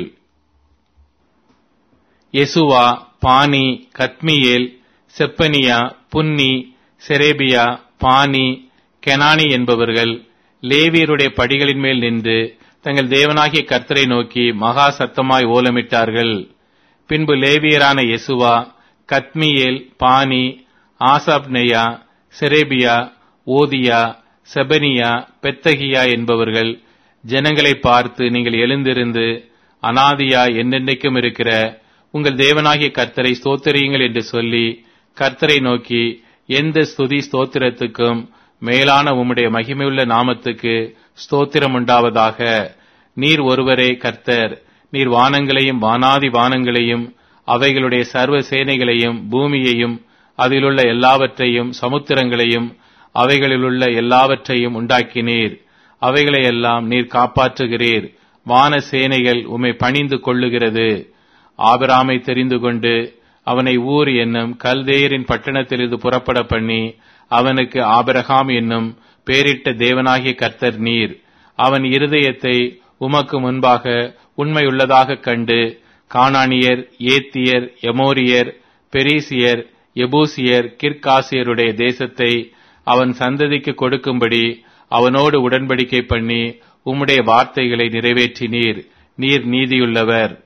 யெசுவா பானி கத்மியேல் செப்பனியா புன்னி செரேபியா பானி கெனானி என்பவர்கள் லேவியருடைய படிகளின் மேல் நின்று தங்கள் தேவனாகிய கர்த்தரை நோக்கி மகா சத்தமாய் ஓலமிட்டார்கள் பின்பு லேவியரான யெசுவா கத்மியேல் பானி ஆசாப்னேயா செரேபியா ஓதியா செபனியா பெத்தகியா என்பவர்கள் ஜனங்களை பார்த்து நீங்கள் எழுந்திருந்து அனாதியா என்னென்றைக்கும் இருக்கிற உங்கள் தேவனாகிய கர்த்தரை ஸ்தோத்திரியுங்கள் என்று சொல்லி கர்த்தரை நோக்கி எந்த ஸ்துதி ஸ்தோத்திரத்துக்கும் மேலான உம்முடைய மகிமையுள்ள நாமத்துக்கு ஸ்தோத்திரம் உண்டாவதாக நீர் ஒருவரே கர்த்தர் நீர் வானங்களையும் வானாதி வானங்களையும் அவைகளுடைய சர்வ சேனைகளையும் பூமியையும் அதிலுள்ள எல்லாவற்றையும் சமுத்திரங்களையும் அவைகளிலுள்ள எல்லாவற்றையும் உண்டாக்கினீர் அவைகளையெல்லாம் நீர் காப்பாற்றுகிறீர் வான சேனைகள் உம்மை பணிந்து கொள்ளுகிறது ஆபிராமை தெரிந்து கொண்டு அவனை ஊர் என்னும் கல்தேயரின் பட்டணத்திலிருந்து புறப்பட பண்ணி அவனுக்கு ஆபிரகாம் என்னும் பேரிட்ட தேவனாகிய கர்த்தர் நீர் அவன் இருதயத்தை உமக்கு முன்பாக உண்மையுள்ளதாக கண்டு கானானியர் ஏத்தியர் எமோரியர் பெரிசியர் எபூசியர் கிர்காசியருடைய தேசத்தை அவன் சந்ததிக்கு கொடுக்கும்படி அவனோடு உடன்படிக்கை பண்ணி உம்முடைய வார்த்தைகளை நிறைவேற்றினீர் நீர் நீதியுள்ளவர்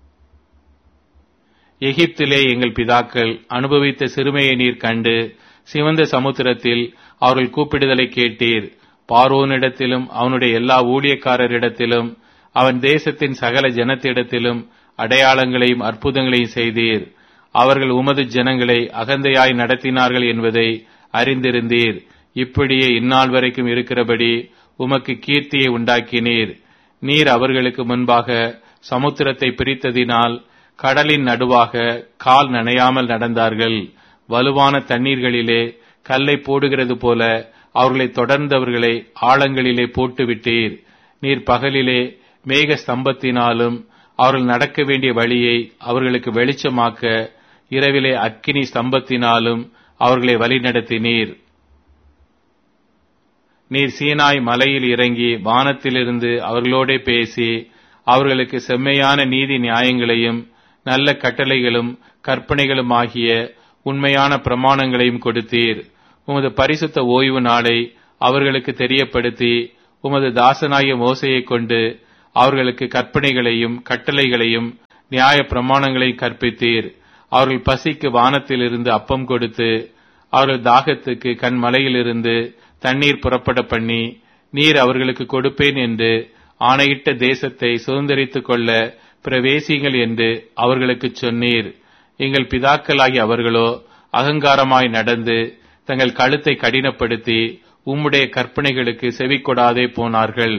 எகிப்திலே எங்கள் பிதாக்கள் அனுபவித்த சிறுமையை நீர் கண்டு சிவந்த சமுத்திரத்தில் அவர்கள் கூப்பிடுதலை கேட்டீர் பார்வோனிடத்திலும் அவனுடைய எல்லா ஊழியக்காரரிடத்திலும் அவன் தேசத்தின் சகல ஜனத்திடத்திலும் அடையாளங்களையும் அற்புதங்களையும் செய்தீர் அவர்கள் உமது ஜனங்களை அகந்தையாய் நடத்தினார்கள் என்பதை அறிந்திருந்தீர் இப்படியே இந்நாள் வரைக்கும் இருக்கிறபடி உமக்கு கீர்த்தியை உண்டாக்கினீர் நீர் அவர்களுக்கு முன்பாக சமுத்திரத்தை பிரித்ததினால் கடலின் நடுவாக கால் நனையாமல் நடந்தார்கள் வலுவான தண்ணீர்களிலே கல்லை போடுகிறது போல அவர்களை தொடர்ந்தவர்களை ஆழங்களிலே போட்டுவிட்டீர் நீர் பகலிலே மேக ஸ்தம்பத்தினாலும் அவர்கள் நடக்க வேண்டிய வழியை அவர்களுக்கு வெளிச்சமாக்க இரவிலே அக்கினி ஸ்தம்பத்தினாலும் அவர்களை வழிநடத்தினீர் நீர் சீனாய் மலையில் இறங்கி வானத்திலிருந்து அவர்களோடே பேசி அவர்களுக்கு செம்மையான நீதி நியாயங்களையும் நல்ல கட்டளைகளும் கற்பனைகளும் ஆகிய உண்மையான பிரமாணங்களையும் கொடுத்தீர் உமது பரிசுத்த ஓய்வு நாளை அவர்களுக்கு தெரியப்படுத்தி உமது தாசனாகிய மோசையைக் கொண்டு அவர்களுக்கு கற்பனைகளையும் கட்டளைகளையும் நியாய பிரமாணங்களையும் கற்பித்தீர் அவர்கள் பசிக்கு வானத்திலிருந்து அப்பம் கொடுத்து அவர்கள் தாகத்துக்கு கண்மலையிலிருந்து தண்ணீர் புறப்பட பண்ணி நீர் அவர்களுக்கு கொடுப்பேன் என்று ஆணையிட்ட தேசத்தை சுதந்திரித்துக் கொள்ள பிரவேசிங்கள் என்று அவர்களுக்கு சொன்னீர் எங்கள் பிதாக்களாகி அவர்களோ அகங்காரமாய் நடந்து தங்கள் கழுத்தை கடினப்படுத்தி உம்முடைய கற்பனைகளுக்கு செவி கொடாதே போனார்கள்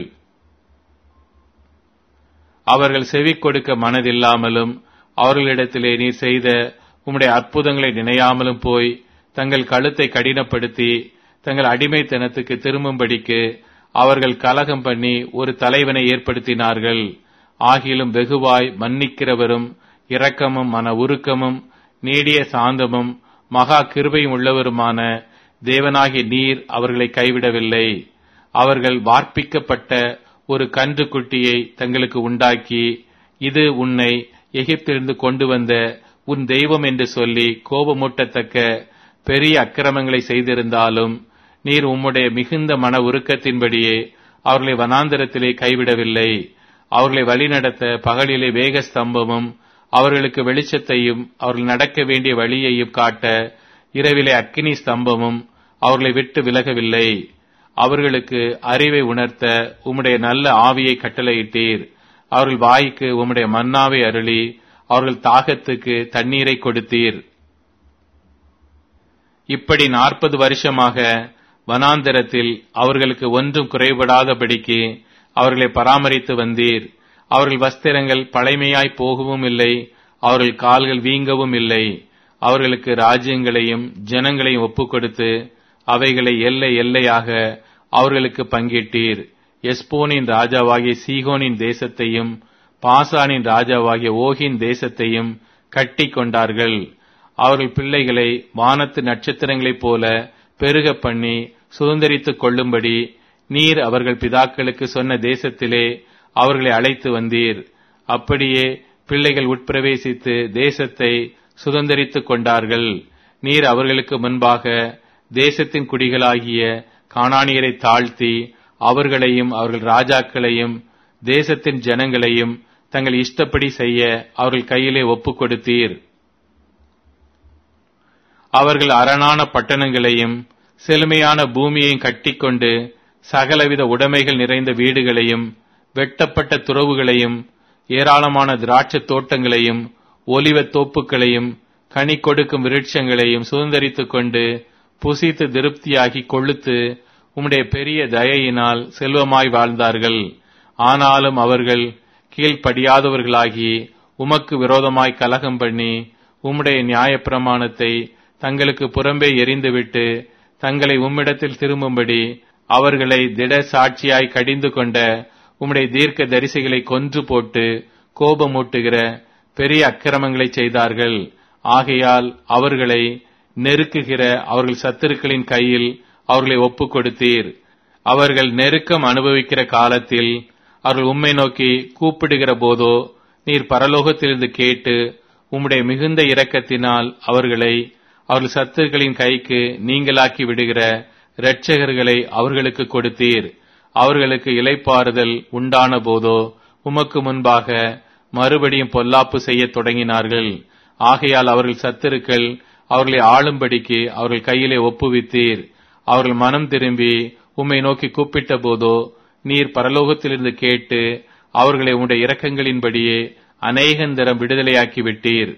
அவர்கள் செவி கொடுக்க மனதில்லாமலும் அவர்களிடத்திலே நீர் செய்த உம்முடைய அற்புதங்களை நினையாமலும் போய் தங்கள் கழுத்தை கடினப்படுத்தி தங்கள் அடிமைத்தனத்துக்கு திரும்பும்படிக்கு அவர்கள் கலகம் பண்ணி ஒரு தலைவனை ஏற்படுத்தினார்கள் ஆகிலும் வெகுவாய் மன்னிக்கிறவரும் இரக்கமும் மன உருக்கமும் நீடிய சாந்தமும் மகா கிருபையும் உள்ளவருமான தேவனாகிய நீர் அவர்களை கைவிடவில்லை அவர்கள் வார்ப்பிக்கப்பட்ட ஒரு கன்று குட்டியை தங்களுக்கு உண்டாக்கி இது உன்னை எகிப்திலிருந்து கொண்டு வந்த உன் தெய்வம் என்று சொல்லி கோபமூட்டத்தக்க பெரிய அக்கிரமங்களை செய்திருந்தாலும் நீர் உம்முடைய மிகுந்த மன உருக்கத்தின்படியே அவர்களை வனாந்தரத்திலே கைவிடவில்லை அவர்களை வழிநடத்த பகலிலே வேக ஸ்தம்பமும் அவர்களுக்கு வெளிச்சத்தையும் அவர்கள் நடக்க வேண்டிய வழியையும் காட்ட இரவிலே அக்கினி ஸ்தம்பமும் அவர்களை விட்டு விலகவில்லை அவர்களுக்கு அறிவை உணர்த்த உம்முடைய நல்ல ஆவியை கட்டளையிட்டீர் அவர்கள் வாய்க்கு உம்முடைய மன்னாவை அருளி அவர்கள் தாகத்துக்கு தண்ணீரை கொடுத்தீர் இப்படி நாற்பது வருஷமாக வனாந்தரத்தில் அவர்களுக்கு ஒன்றும் குறைபடாதபடிக்கு அவர்களை பராமரித்து வந்தீர் அவர்கள் வஸ்திரங்கள் பழைமையாய் போகவும் இல்லை அவர்கள் கால்கள் வீங்கவும் இல்லை அவர்களுக்கு ராஜ்யங்களையும் ஜனங்களையும் ஒப்புக் கொடுத்து அவைகளை எல்லை எல்லையாக அவர்களுக்கு பங்கிட்டீர் எஸ்போனின் ராஜாவாகிய சீகோனின் தேசத்தையும் பாசானின் ராஜாவாகிய ஓகின் தேசத்தையும் கட்டி கொண்டார்கள் அவர்கள் பிள்ளைகளை வானத்து நட்சத்திரங்களைப் போல பெருக பண்ணி சுதந்திரித்துக் கொள்ளும்படி நீர் அவர்கள் பிதாக்களுக்கு சொன்ன தேசத்திலே அவர்களை அழைத்து வந்தீர் அப்படியே பிள்ளைகள் உட்பிரவேசித்து தேசத்தை சுதந்திரித்துக் கொண்டார்கள் நீர் அவர்களுக்கு முன்பாக தேசத்தின் குடிகளாகிய காணானியரை தாழ்த்தி அவர்களையும் அவர்கள் ராஜாக்களையும் தேசத்தின் ஜனங்களையும் தங்கள் இஷ்டப்படி செய்ய அவர்கள் கையிலே ஒப்புக் கொடுத்தீர் அவர்கள் அரணான பட்டணங்களையும் செழுமையான பூமியையும் கட்டிக்கொண்டு சகலவித உடைமைகள் நிறைந்த வீடுகளையும் வெட்டப்பட்ட துறவுகளையும் ஏராளமான திராட்சத் தோட்டங்களையும் ஒலிவத் தோப்புகளையும் கனி கொடுக்கும் விருட்சங்களையும் சுதந்திரித்துக் கொண்டு புசித்து திருப்தியாகி கொழுத்து உம்முடைய பெரிய தயையினால் செல்வமாய் வாழ்ந்தார்கள் ஆனாலும் அவர்கள் கீழ்ப்படியாதவர்களாகி உமக்கு விரோதமாய் கலகம் பண்ணி உம்முடைய நியாயப்பிரமாணத்தை தங்களுக்கு புறம்பே எரிந்துவிட்டு தங்களை உம்மிடத்தில் திரும்பும்படி அவர்களை திட சாட்சியாய் கடிந்து கொண்ட உம்முடைய தீர்க்க தரிசிகளை கொன்று போட்டு கோபமூட்டுகிற பெரிய அக்கிரமங்களை செய்தார்கள் ஆகையால் அவர்களை நெருக்குகிற அவர்கள் சத்துருக்களின் கையில் அவர்களை ஒப்புக் கொடுத்தீர் அவர்கள் நெருக்கம் அனுபவிக்கிற காலத்தில் அவர்கள் உம்மை நோக்கி கூப்பிடுகிற போதோ நீர் பரலோகத்திலிருந்து கேட்டு உம்முடைய மிகுந்த இரக்கத்தினால் அவர்களை அவர்கள் சத்துருக்களின் கைக்கு நீங்களாக்கி விடுகிற இரட்சகர்களை அவர்களுக்கு கொடுத்தீர் அவர்களுக்கு இலைப்பாறுதல் உண்டான போதோ உமக்கு முன்பாக மறுபடியும் பொல்லாப்பு செய்யத் தொடங்கினார்கள் ஆகையால் அவர்கள் சத்துருக்கள் அவர்களை ஆளும்படிக்கு அவர்கள் கையிலே ஒப்புவித்தீர் அவர்கள் மனம் திரும்பி உம்மை நோக்கி கூப்பிட்ட போதோ நீர் பரலோகத்திலிருந்து கேட்டு அவர்களை உம்முடைய இரக்கங்களின்படியே அநேகந்தரம் விடுதலையாக்கி விட்டீர்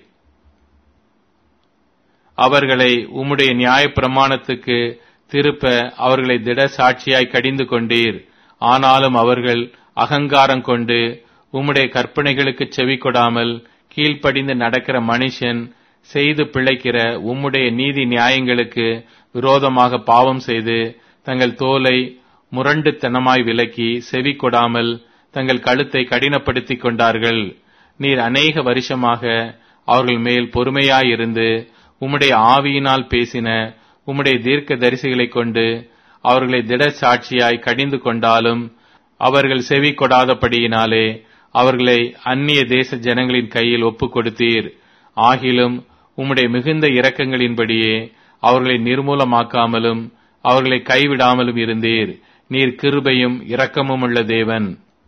அவர்களை உம்முடைய நியாயப் பிரமாணத்துக்கு திருப்ப அவர்களை திட சாட்சியாய் கடிந்து கொண்டீர் ஆனாலும் அவர்கள் அகங்காரம் கொண்டு உம்முடைய கற்பனைகளுக்கு செவி கொடாமல் கீழ்ப்படிந்து நடக்கிற மனுஷன் செய்து பிழைக்கிற உம்முடைய நீதி நியாயங்களுக்கு விரோதமாக பாவம் செய்து தங்கள் தோலை முரண்டுத்தனமாய் விலக்கி செவி கொடாமல் தங்கள் கழுத்தை கடினப்படுத்திக் கொண்டார்கள் நீர் அநேக வருஷமாக அவர்கள் மேல் பொறுமையாயிருந்து உம்முடைய ஆவியினால் பேசின உம்முடைய தீர்க்க தரிசிகளைக் கொண்டு அவர்களை திட சாட்சியாய் கடிந்து கொண்டாலும் அவர்கள் செவி கொடாதபடியினாலே அவர்களை அந்நிய தேச ஜனங்களின் கையில் ஒப்புக் கொடுத்தீர் ஆகிலும் உம்முடைய மிகுந்த இரக்கங்களின்படியே அவர்களை நிர்மூலமாக்காமலும் அவர்களை கைவிடாமலும் இருந்தீர் நீர் கிருபையும் இரக்கமும் உள்ள தேவன்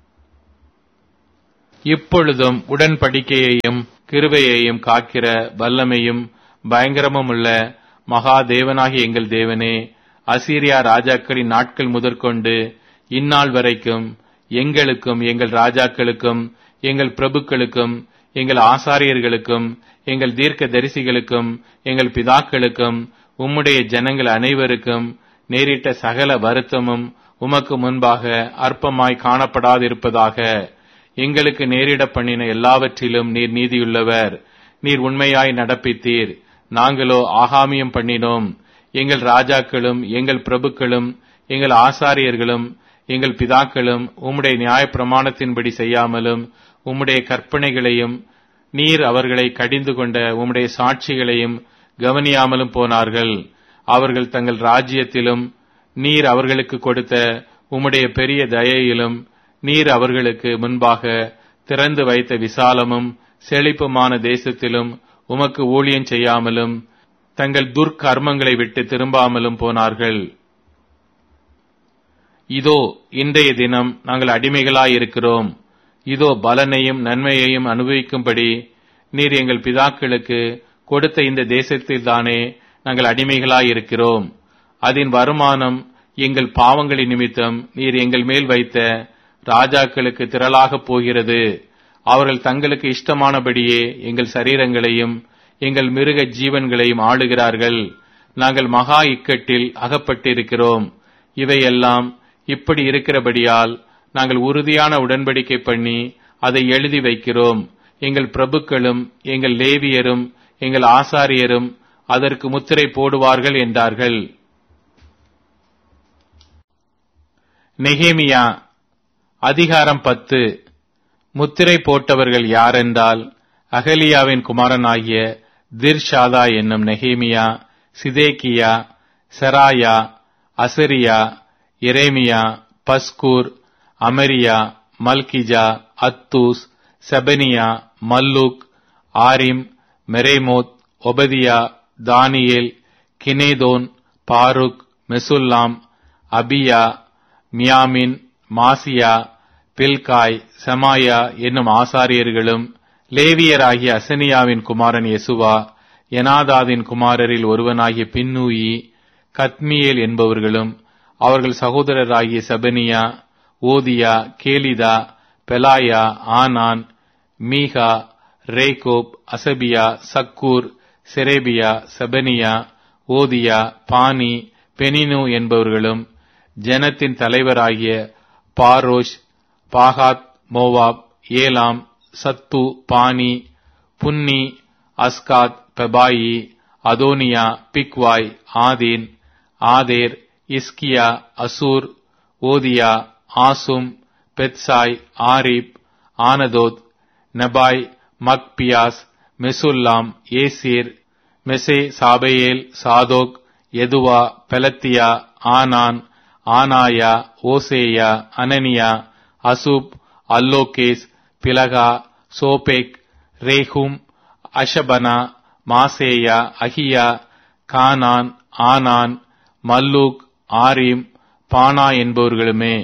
இப்பொழுதும் உடன்படிக்கையையும் கிருபையையும் காக்கிற வல்லமையும் பயங்கரமும் உள்ள மகா தேவனாகிய எங்கள் தேவனே அசீரியா ராஜாக்களின் நாட்கள் முதற்கொண்டு இந்நாள் வரைக்கும் எங்களுக்கும் எங்கள் ராஜாக்களுக்கும் எங்கள் பிரபுக்களுக்கும் எங்கள் ஆசாரியர்களுக்கும் எங்கள் தீர்க்க தரிசிகளுக்கும் எங்கள் பிதாக்களுக்கும் உம்முடைய ஜனங்கள் அனைவருக்கும் நேரிட்ட சகல வருத்தமும் உமக்கு முன்பாக அற்பமாய் காணப்படாதிருப்பதாக எங்களுக்கு நேரிட பண்ணின எல்லாவற்றிலும் நீர் நீதியுள்ளவர் நீர் உண்மையாய் நடப்பித்தீர் நாங்களோ ஆகாமியம் பண்ணினோம் எங்கள் ராஜாக்களும் எங்கள் பிரபுக்களும் எங்கள் ஆசாரியர்களும் எங்கள் பிதாக்களும் உம்முடைய நியாய பிரமாணத்தின்படி செய்யாமலும் உம்முடைய கற்பனைகளையும் நீர் அவர்களை கடிந்து கொண்ட உம்முடைய சாட்சிகளையும் கவனியாமலும் போனார்கள் அவர்கள் தங்கள் ராஜ்யத்திலும் நீர் அவர்களுக்கு கொடுத்த உம்முடைய பெரிய தயையிலும் நீர் அவர்களுக்கு முன்பாக திறந்து வைத்த விசாலமும் செழிப்புமான தேசத்திலும் உமக்கு ஊழியம் செய்யாமலும் தங்கள் துர்க்கர்மங்களை விட்டு திரும்பாமலும் போனார்கள் இதோ இன்றைய தினம் நாங்கள் அடிமைகளாயிருக்கிறோம் இதோ பலனையும் நன்மையையும் அனுபவிக்கும்படி நீர் எங்கள் பிதாக்களுக்கு கொடுத்த இந்த தேசத்தில்தானே நாங்கள் அடிமைகளாயிருக்கிறோம் அதன் வருமானம் எங்கள் பாவங்களின் நிமித்தம் நீர் எங்கள் மேல் வைத்த ராஜாக்களுக்கு திரளாகப் போகிறது அவர்கள் தங்களுக்கு இஷ்டமானபடியே எங்கள் சரீரங்களையும் எங்கள் மிருக ஜீவன்களையும் ஆளுகிறார்கள் நாங்கள் மகா இக்கட்டில் அகப்பட்டிருக்கிறோம் இவையெல்லாம் இப்படி இருக்கிறபடியால் நாங்கள் உறுதியான உடன்படிக்கை பண்ணி அதை எழுதி வைக்கிறோம் எங்கள் பிரபுக்களும் எங்கள் லேவியரும் எங்கள் ஆசாரியரும் அதற்கு முத்திரை போடுவார்கள் என்றார்கள் நெகேமியா அதிகாரம் பத்து முத்திரை போட்டவர்கள் யாரென்றால் அகலியாவின் குமாரனாகிய திர்ஷாதா என்னும் நெகேமியா சிதேக்கியா செராயா அசரியா எரேமியா பஸ்கூர் அமரியா மல்கிஜா அத்தூஸ் செபனியா மல்லூக் ஆரிம் மெரேமோத் ஒபதியா தானியேல் கினேதோன் பாருக் மெசுல்லாம் அபியா மியாமின் மாசியா பில்காய் செமாயா என்னும் ஆசாரியர்களும் லேவியராகிய அசனியாவின் குமாரன் யெசுவா எனாதாதின் குமாரரில் ஒருவனாகிய பின்னூயி கத்மியேல் என்பவர்களும் அவர்கள் சகோதரராகிய செபனியா ஓதியா கேலிதா பெலாயா ஆனான் மீகா ரேகோப் அசபியா சக்கூர் செரேபியா செபனியா ஓதியா பானி பெனினு என்பவர்களும் ஜனத்தின் தலைவராகிய பாரோஷ் பாகாத் Moab Elam Zattu Bani Bunni Azgad Bebai Adonijah Bigvai Adin Ater Hizkijah Azzur Hodijah Hashum Bezai Hariph Anathoth Nebai Magpiash Meshullam Hezir Meshezabeel Zadok Jaddua Pelatiah ஆனான் ஆனாயா ஓசேயா அனனியா அசூப் அல்லோகேஸ் பிலகா சோபேக் ரேஹும் அஷபனா மாசேயா அகியா கானான் ஆனான் மல்லூக் ஆரிம் பானா என்பவர்களுமே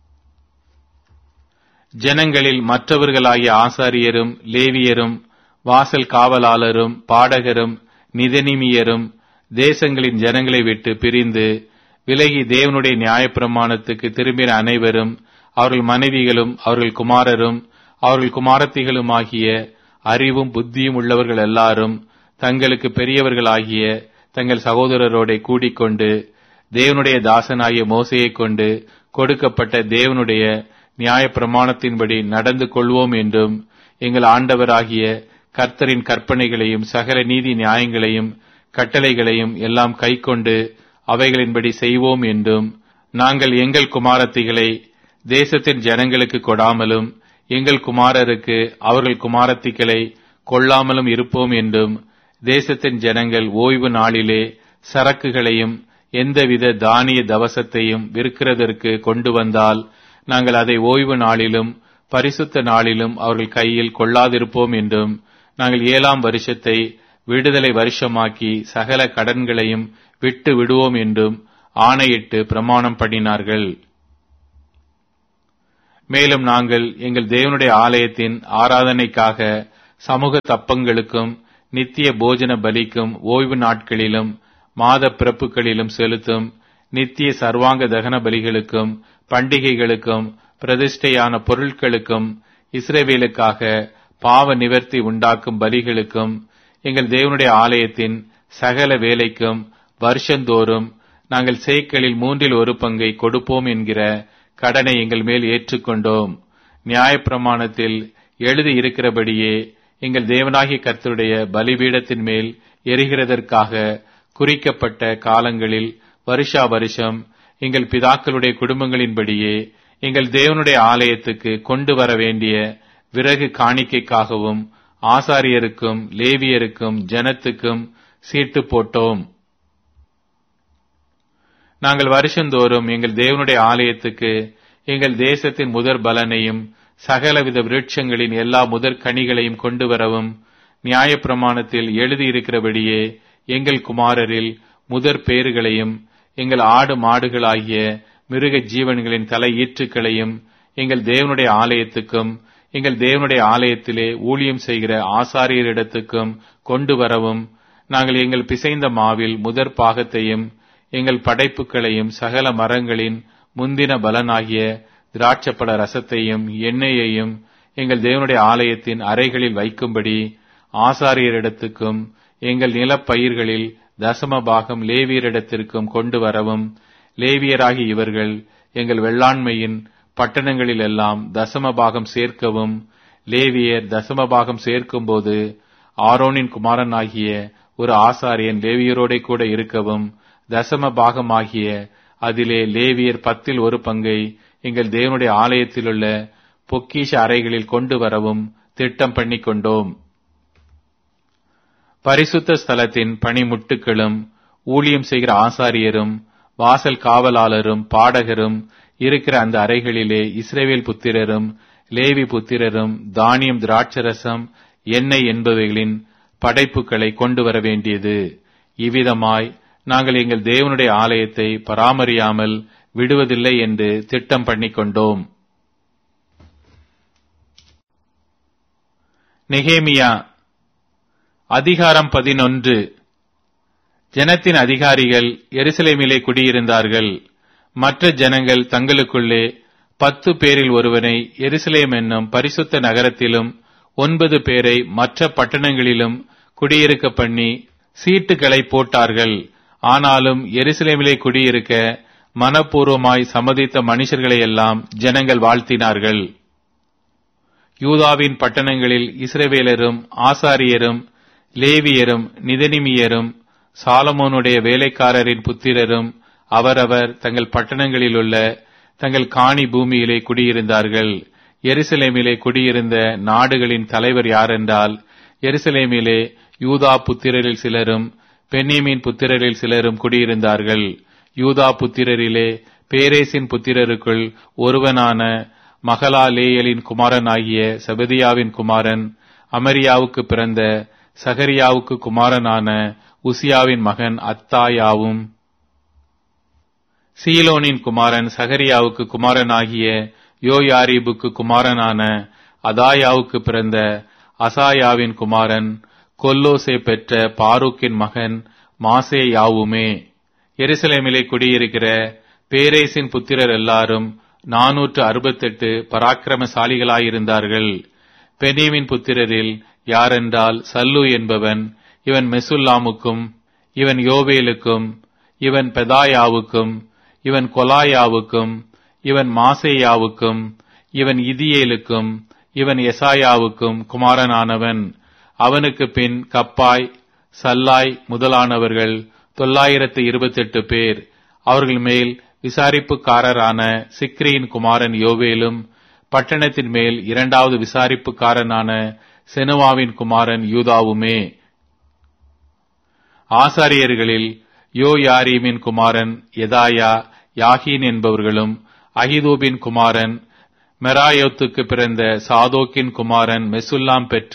ஜனங்களில் மற்றவர்களாகிய ஆசாரியரும் லேவியரும் வாசல் காவலாளரும் பாடகரும் நிதனிமியரும் தேசங்களின் ஜனங்களை விட்டு பிரிந்து விலகி தேவனுடைய நியாயப்பிரமாணத்துக்கு திரும்பின அனைவரும் அவர்கள் மனைவிகளும் அவர்கள் குமாரரும் அவர்கள் குமாரத்திகளுமாகிய அறிவும் புத்தியும் உள்ளவர்கள் எல்லாரும் தங்களுக்கு பெரியவர்களாகிய தங்கள் சகோதரரோட கூடிக்கொண்டு தேவனுடைய தாசனாகிய மோசையைக் கொண்டு கொடுக்கப்பட்ட தேவனுடைய நியாய பிரமாணத்தின்படி நடந்து கொள்வோம் என்றும் எங்கள் ஆண்டவராகிய கர்த்தரின் கற்பனைகளையும் சகல நீதி நியாயங்களையும் கட்டளைகளையும் எல்லாம் கைக்கொண்டு அவைகளின்படி செய்வோம் என்றும் நாங்கள் எங்கள் குமாரத்திகளை தேசத்தின் ஜனங்களுக்கு கொடாமலும் எங்கள் குமாரருக்கு அவர்கள் குமாரத்திகளை கொள்ளாமலும் இருப்போம் என்றும் தேசத்தின் ஜனங்கள் ஓய்வு நாளிலே சரக்குகளையும் எந்தவித தானிய தவசத்தையும் விற்கிறதற்கு கொண்டு வந்தால் நாங்கள் அதை ஓய்வு நாளிலும் பரிசுத்த நாளிலும் அவர்கள் கையில் கொள்ளாதிருப்போம் என்றும் நாங்கள் ஏழாம் வருஷத்தை விடுதலை வருஷமாக்கி சகல கடன்களையும் விட்டு விடுவோம் என்றும் ஆணையிட்டு பிரமாணம் பண்ணினார்கள் மேலும் நாங்கள் எங்கள் தேவனுடைய ஆலயத்தின் ஆராதனைக்காக சமூக தப்பங்களுக்கும் நித்திய போஜன பலிக்கும் ஓய்வு நாட்களிலும் மாத பிறப்புகளிலும் செலுத்தும் நித்திய சர்வாங்க தகன பலிகளுக்கும் பண்டிகைகளுக்கும் பிரதிஷ்டையான பொருட்களுக்கும் இஸ்ரேவேலுக்காக பாவ நிவர்த்தி உண்டாக்கும் பலிகளுக்கும் எங்கள் தேவனுடைய ஆலயத்தின் சகல வேலைக்கும் வருஷந்தோறும் நாங்கள் சேய்க்களில் மூன்றில் ஒரு பங்கை கொடுப்போம் என்கிற கடனை எங்கள் மேல் ஏற்றுக்கொண்டோம் நியாயப்பிரமாணத்தில் எழுதி இருக்கிறபடியே எங்கள் தேவனாகிய கர்த்தருடைய பலிபீடத்தின் மேல் எரிகிறதற்காக குறிக்கப்பட்ட காலங்களில் வருஷா வருஷம் எங்கள் பிதாக்களுடைய குடும்பங்களின்படியே எங்கள் தேவனுடைய ஆலயத்துக்கு கொண்டு வர வேண்டிய விறகு காணிக்கைக்காகவும் ஆசாரியருக்கும் லேவியருக்கும் ஜனத்துக்கும் சீட்டு போட்டோம் நாங்கள் வருஷந்தோறும் எங்கள் தேவனுடைய ஆலயத்துக்கு எங்கள் தேசத்தின் முதற் பலனையும் சகலவித விருட்சங்களின் எல்லா முதற் கனிகளையும் கொண்டு வரவும் நியாயப்பிரமாணத்தில் எழுதியிருக்கிறபடியே எங்கள் குமாரரில் முதற் பேறுகளையும் எங்கள் ஆடு மாடுகளாகிய மிருக ஜீவன்களின் தலை ஈற்றுக்களையும் எங்கள் தேவனுடைய ஆலயத்துக்கும் எங்கள் தேவனுடைய ஆலயத்திலே ஊழியம் செய்கிற ஆசாரியரிடத்துக்கும் கொண்டு வரவும் நாங்கள் எங்கள் பிசைந்த மாவில் முதற் பாகத்தையும் எங்கள் படைப்புகளையும் சகல மரங்களின் முந்தின பலனாகிய திராட்சப்பழ ரசத்தையும் எண்ணெயையும் எங்கள் தேவனுடைய ஆலயத்தின் அறைகளில் வைக்கும்படி ஆசாரியரிடத்துக்கும் எங்கள் நிலப்பயிர்களில் தசம பாகம் லேவியரிடத்திற்கும் கொண்டு வரவும் லேவியராகி இவர்கள் எங்கள் வெள்ளாண்மையின் பட்டணங்களில் எல்லாம் தசம பாகம் சேர்க்கவும் லேவியர் தசம பாகம் சேர்க்கும்போது ஆரோனின் குமாரனாகிய ஒரு ஆசாரியன் லேவியரோட கூட இருக்கவும் தசம பாகமாகிய அதிலே லேவியர் பத்தில் ஒரு பங்கை எங்கள் தேவனுடைய ஆலயத்திலுள்ள பொக்கிஷ அறைகளில் கொண்டு வரவும் திட்டம் பண்ணிக் கொண்டோம் பரிசுத்த ஸ்தலத்தின் பணிமுட்டுக்களும் ஊழியம் செய்கிற ஆசாரியரும் வாசல் காவலாளரும் பாடகரும் இருக்கிற அந்த அறைகளிலே இஸ்ரேவேல் புத்திரரும் லேவி புத்திரரும் தானியம் திராட்சரசம் எண்ணெய் என்பவைகளின் படைப்புகளை கொண்டு வர வேண்டியது இவ்விதமாய் நாங்கள் எங்கள் தேவனுடைய ஆலயத்தை பராமரியாமல் விடுவதில்லை என்று திட்டம் பண்ணிக் கொண்டோம் நெகேமியா அதிகாரம் பதினொன்று ஜனத்தின் அதிகாரிகள் எருசலேமிலே குடியிருந்தார்கள் மற்ற ஜனங்கள் தங்களுக்குள்ளே பத்து பேரில் ஒருவனை எருசலேம் என்னும் பரிசுத்த நகரத்திலும் ஒன்பது பேரை மற்ற பட்டணங்களிலும் குடியிருக்க பண்ணி சீட்டுகளை போட்டார்கள் ஆனாலும் எருசலேமிலே குடியிருக்க மனப்பூர்வமாய் சம்மதித்த மனுஷர்களையெல்லாம் ஜனங்கள் வாழ்த்தினார்கள் யூதாவின் பட்டணங்களில் இஸ்ரவேலரும் ஆசாரியரும் லேவியரும் நிதனிமியரும் சாலமோனுடைய வேலைக்காரரின் புத்திரரும் அவரவர் தங்கள் பட்டணங்களிலுள்ள தங்கள் காணி பூமியிலே குடியிருந்தார்கள் எருசலேமிலே குடியிருந்த நாடுகளின் தலைவர் யாரென்றால் எருசலேமிலே யூதா புத்திரரில் சிலரும் பென்னியமின் புத்திரரில் சிலரும் குடியிருந்தார்கள் யூதா புத்திரரிலே பேரேசின் புத்திரருக்குள் ஒருவனான மகலாலேயலின் குமாரனாகிய செபதியாவின் குமாரன் அமரியாவுக்கு பிறந்த சகரியாவுக்கு குமாரனான உசியாவின் மகன் அத்தாயாவும் சீலோனின் குமாரன் சகரியாவுக்கு குமாரனாகிய யோயாரீபுக்கு குமாரனான அதாயாவுக்கு பிறந்த அசாயாவின் குமாரன் கொல்லோசே பெற்ற பாரூக்கின் மகன் மாசேயாவுமே எருசலேமிலே குடியிருக்கிற பேரேசின் புத்திரர் எல்லாரும் நாநூற்று அறுபத்தெட்டு பராக்கிரமசாலிகளாயிருந்தார்கள் பெனீமின் புத்திரரில் யாரென்றால் சல்லு என்பவன் இவன் மெசுல்லாமுக்கும் இவன் யோவேலுக்கும் இவன் பெதாயாவுக்கும் இவன் கொலாயாவுக்கும் இவன் மாசேயாவுக்கும் இவன் இதியேலுக்கும் இவன் எசாயாவுக்கும் குமாரனானவன் அவனுக்கு பின் கப்பாய் சல்லாய் முதலானவர்கள் தொள்ளாயிரத்து இருபத்தெட்டு பேர் அவர்கள் மேல் விசாரிப்புக்காரரான சிக்ரியின் குமாரன் யோவேலும் பட்டணத்தின் மேல் இரண்டாவது விசாரிப்புக்காரனான செனுவாவின் குமாரன் யூதாவுமே ஆசாரியர்களில் யோயாரீமின் குமாரன் எதாயா யாகீன் என்பவர்களும் அகிதூபின் குமாரன் மெராயோத்துக்கு பிறந்த சாதோக்கின் குமாரன் மெசுல்லாம் பெற்ற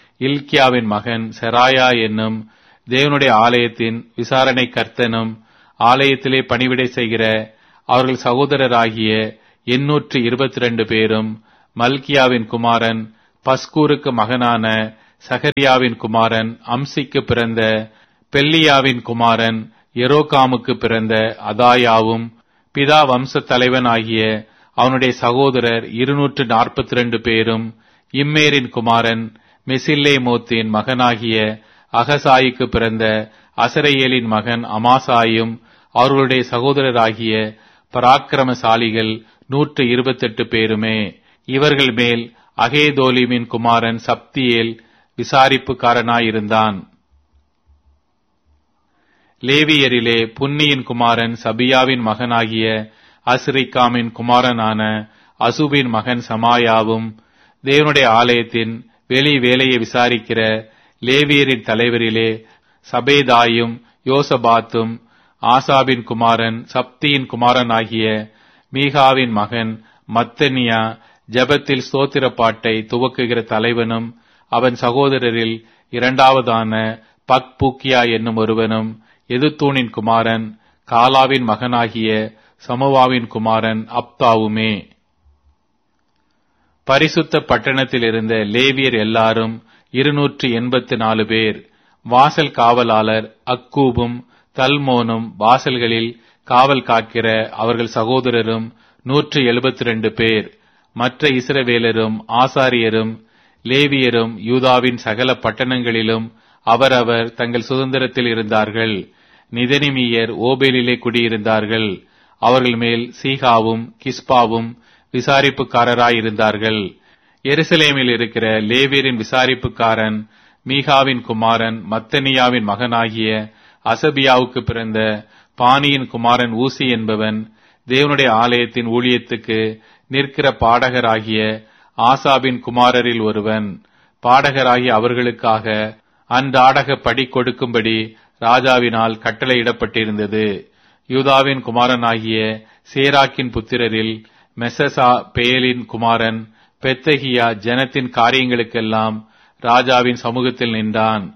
இல்கியாவின் மகன் செராயா என்னும் தேவனுடைய ஆலயத்தின் விசாரணை கர்த்தனும் ஆலயத்திலே பணிவிடை செய்கிற அவர்கள் சகோதரராகிய எண்ணூற்று இருபத்தி ரெண்டு பேரும் மல்கியாவின் குமாரன் பஸ்கூருக்கு மகனான சகரியாவின் குமாரன் அம்சிக்கு பிறந்த பெல்லியாவின் குமாரன் எரோகாமுக்கு பிறந்த அதாயாவும் பிதா வம்ச தலைவன் ஆகிய அவனுடைய சகோதரர் இருநூற்று நாற்பத்தி ரெண்டு பேரும் இம்மேரின் குமாரன் மெசில்லே மோத்தின் மகனாகிய அகசாயிக்கு பிறந்த அசரையேலின் மகன் அமாசாயும் அவர்களுடைய சகோதரராகிய பராக்கிரமசாலிகள் நூற்று இருபத்தெட்டு பேருமே இவர்கள் மேல் அகேதோலிமின் குமாரன் சப்தியேல் விசாரிப்புக்காரனாயிருந்தான் லேவியரிலே புன்னியின் குமாரன் சபியாவின் மகனாகிய அஸ்ரிக்காமின் குமாரனான அசுபின் மகன் சமாயாவும் தேவனுடைய ஆலயத்தின் வெளி வேலையை விசாரிக்கிற லேவியரின் தலைவரிலே சபேதாயும் யோசபாத்தும் ஆசாபின் குமாரன் சப்தியின் குமாரனாகிய மீகாவின் மகன் மத்தனியா ஜபத்தில் ஸ்தோத்திர பாட்டை துவக்குகிற தலைவனும் அவன் சகோதரரில் இரண்டாவதான பக்பூக்கியா என்னும் ஒருவனும் எதுத்தூனின் குமாரன் காலாவின் மகனாகிய சமோவாவின் குமாரன் அப்தாவுமே பரிசுத்த பட்டணத்தில் இருந்த லேவியர் எல்லாரும் இருநூற்றி எண்பத்து நாலு பேர் வாசல் காவலாளர் அக்கூபும் தல்மோனும் வாசல்களில் காவல் காக்கிற அவர்கள் சகோதரரும் நூற்று எழுபத்தி ரெண்டு பேர் மற்ற இஸ்ரவேலரும் ஆசாரியரும் லேவியரும் யூதாவின் சகல பட்டணங்களிலும் அவரவர் தங்கள் சுதந்திரத்தில் இருந்தார்கள் நிதனிமியர் ஓபேலிலே குடியிருந்தார்கள் அவர்கள் மேல் சீகாவும் கிஸ்பாவும் விசாரிப்புக்காரராயிருந்தார்கள் எருசலேமில் இருக்கிற லேவியரின் விசாரிப்புக்காரன் மீகாவின் குமாரன் மத்தனியாவின் மகனாகிய அசபியாவுக்கு பிறந்த பானியின் குமாரன் ஊசி என்பவன் தேவனுடைய ஆலயத்தின் ஊழியத்துக்கு நிற்கிற பாடகராகிய ஆசாபின் குமாரரில் ஒருவன் பாடகராகிய அவர்களுக்காக அன்றாடக படி கொடுக்கும்படி ராஜாவினால் கட்டளையிடப்பட்டிருந்தது யூதாவின் குமாரனாகிய சேராக்கின் புத்திரரில் மெசசா பேலின் குமாரன் பெத்தகியா ஜனத்தின் காரியங்களுக்கெல்லாம் ராஜாவின் சமூகத்தில் நின்றான்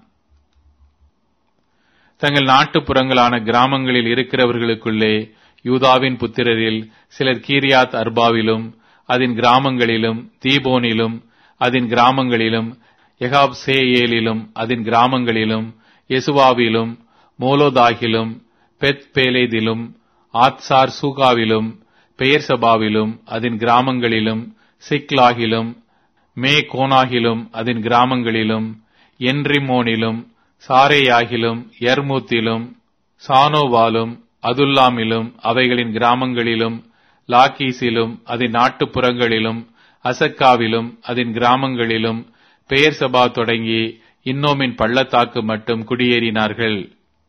தங்கள் நாட்டுப்புறங்களான கிராமங்களில் இருக்கிறவர்களுக்குள்ளே யூதாவின் புத்திரரில் சிலர் கீரியாத் அர்பாவிலும் அதன் கிராமங்களிலும் தீபோனிலும் அதன் கிராமங்களிலும் எகாப்சேயேலிலும் அதன் கிராமங்களிலும் எசுவாவிலும் மோலோதாகிலும் பெத் பேலேதிலும் ஆத்சார் சூகாவிலும் பெயர்சபாவிலும் அதன் கிராமங்களிலும் சிக்லாகிலும் மே கோனாகிலும் அதன் கிராமங்களிலும் என்ரிமோனிலும் சாரேயாகிலும் எர்மூத்திலும் சானோவாலும் அதுல்லாமிலும் அவைகளின் கிராமங்களிலும் லாக்கீஸிலும் அதன் நாட்டுப்புறங்களிலும் அசக்காவிலும் அதன் கிராமங்களிலும் பெயர் சபா தொடங்கி இன்னோமின் பள்ளத்தாக்கு மட்டும் குடியேறினார்கள்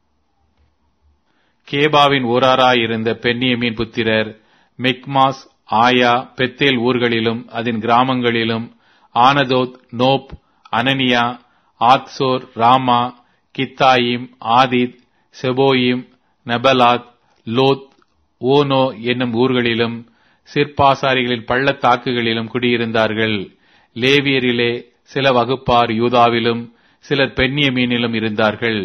கேபாவின் ஊராராயிருந்த பென்னியமின் புத்திரர் மிக்மாஸ் ஆயா பெத்தேல் ஊர்களிலும் அதன் கிராமங்களிலும் Anathoth Nob Ananiah Hazor Ramah Gittaim Hadid Zeboim Neballat Lod Ono என்னும் ஊர்களிலும் சிற்பாசாரிகளின் பள்ளத்தாக்குகளிலும் குடியிருந்தார்கள் லேவியரிலே சில வகுப்பார் யூதாவிலும் சிலர் பெண்ணியமீனிலும் இருந்தார்கள்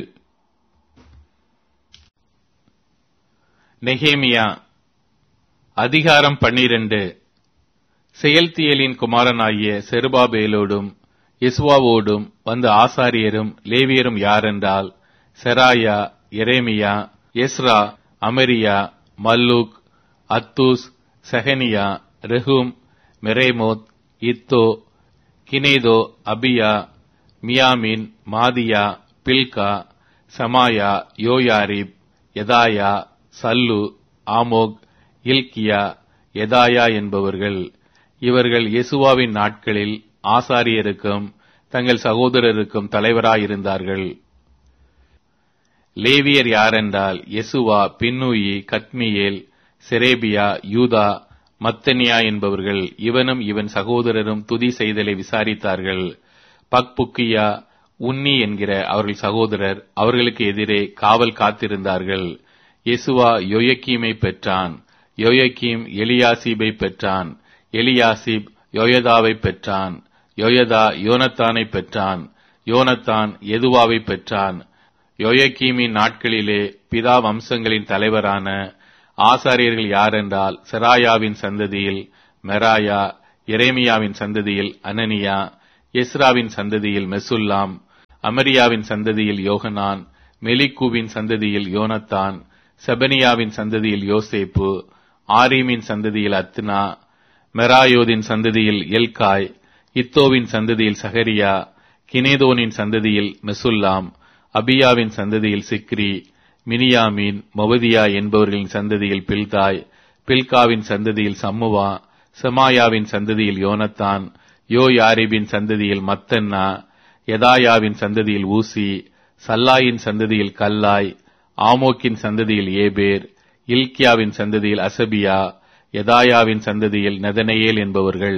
நெகேமியா அதிகாரம் பன்னிரண்டு செயல்தியலின் குமாரனாகிய செருபாபேலோடும் இஸ்வாவோடும் வந்த ஆசாரியரும் லேவியரும் யாரென்றால் Seraiah Jeremiah Ezra Amariah Malluch Hattush Shechaniah Rehum Meremoth Iddo Ginnetho Abijah மியாமின் Maadiah Bilgah Shemaiah Joiarib Jedaiah Sallu Amok இல்கியா எதாயா என்பவர்கள் இவர்கள் யெசுவாவின் நாட்களில் ஆசாரியருக்கும் தங்கள் சகோதரருக்கும் தலைவராயிருந்தார்கள் லேவியர் யாரென்றால் யெசுவா பின்னூயி கத்மியேல் செரேபியா யூதா மத்தனியா என்பவர்கள் இவனும் இவன் சகோதரரும் துதி செய்தலை விசாரித்தார்கள் பக்புக்கியா உன்னி என்கிற அவர்கள் சகோதரர் அவர்களுக்கு எதிரே காவல் காத்திருந்தார்கள் யெசுவா யோயக்கீமை பெற்றான் யோயக்கீம் எலியாசிபை பெற்றான் எலியாசிப் யோயதாவை பெற்றான் யோயதா யோனத்தானை பெற்றான் யோனத்தான் எதுவாவை பெற்றான் யோயக்கீமின் நாட்களிலே பிதா வம்சங்களின் தலைவரான ஆசாரியர்கள் யாரென்றால் செராயாவின் சந்ததியில் மெராயா எரேமியாவின் சந்ததியில் அனனியா எஸ்ராவின் சந்ததியில் மெசுல்லாம் அமரியாவின் சந்ததியில் யோகனான் மெலிக்கூவின் சந்ததியில் யோனத்தான் செபனியாவின் சந்ததியில் யோசேப்பு ஆரீமின் சந்ததியில் அத்னா மெராயோதின் சந்ததியில் எல்காய் இத்தோவின் சந்ததியில் சகரியா கினேதோனின் சந்ததியில் மெசுல்லாம் அபியாவின் சந்ததியில் சிக்ரி மினியாமீன் மொபதியா என்பவர்களின் சந்ததியில் பில்தாய் பில்காவின் சந்ததியில் சம்முவா செமாயாவின் சந்ததியில் யோனத்தான் யோ யாரிபின் சந்ததியில் மத்தன்னா யதாயாவின் சந்ததியில் ஊசி சல்லாயின் சந்ததியில் கல்லாய் ஆமோக்கின் சந்ததியில் ஏபேர் இல்கியாவின் சந்ததியில் அசபியா யதாயாவின் சந்ததியில் நெதனையேல் என்பவர்கள்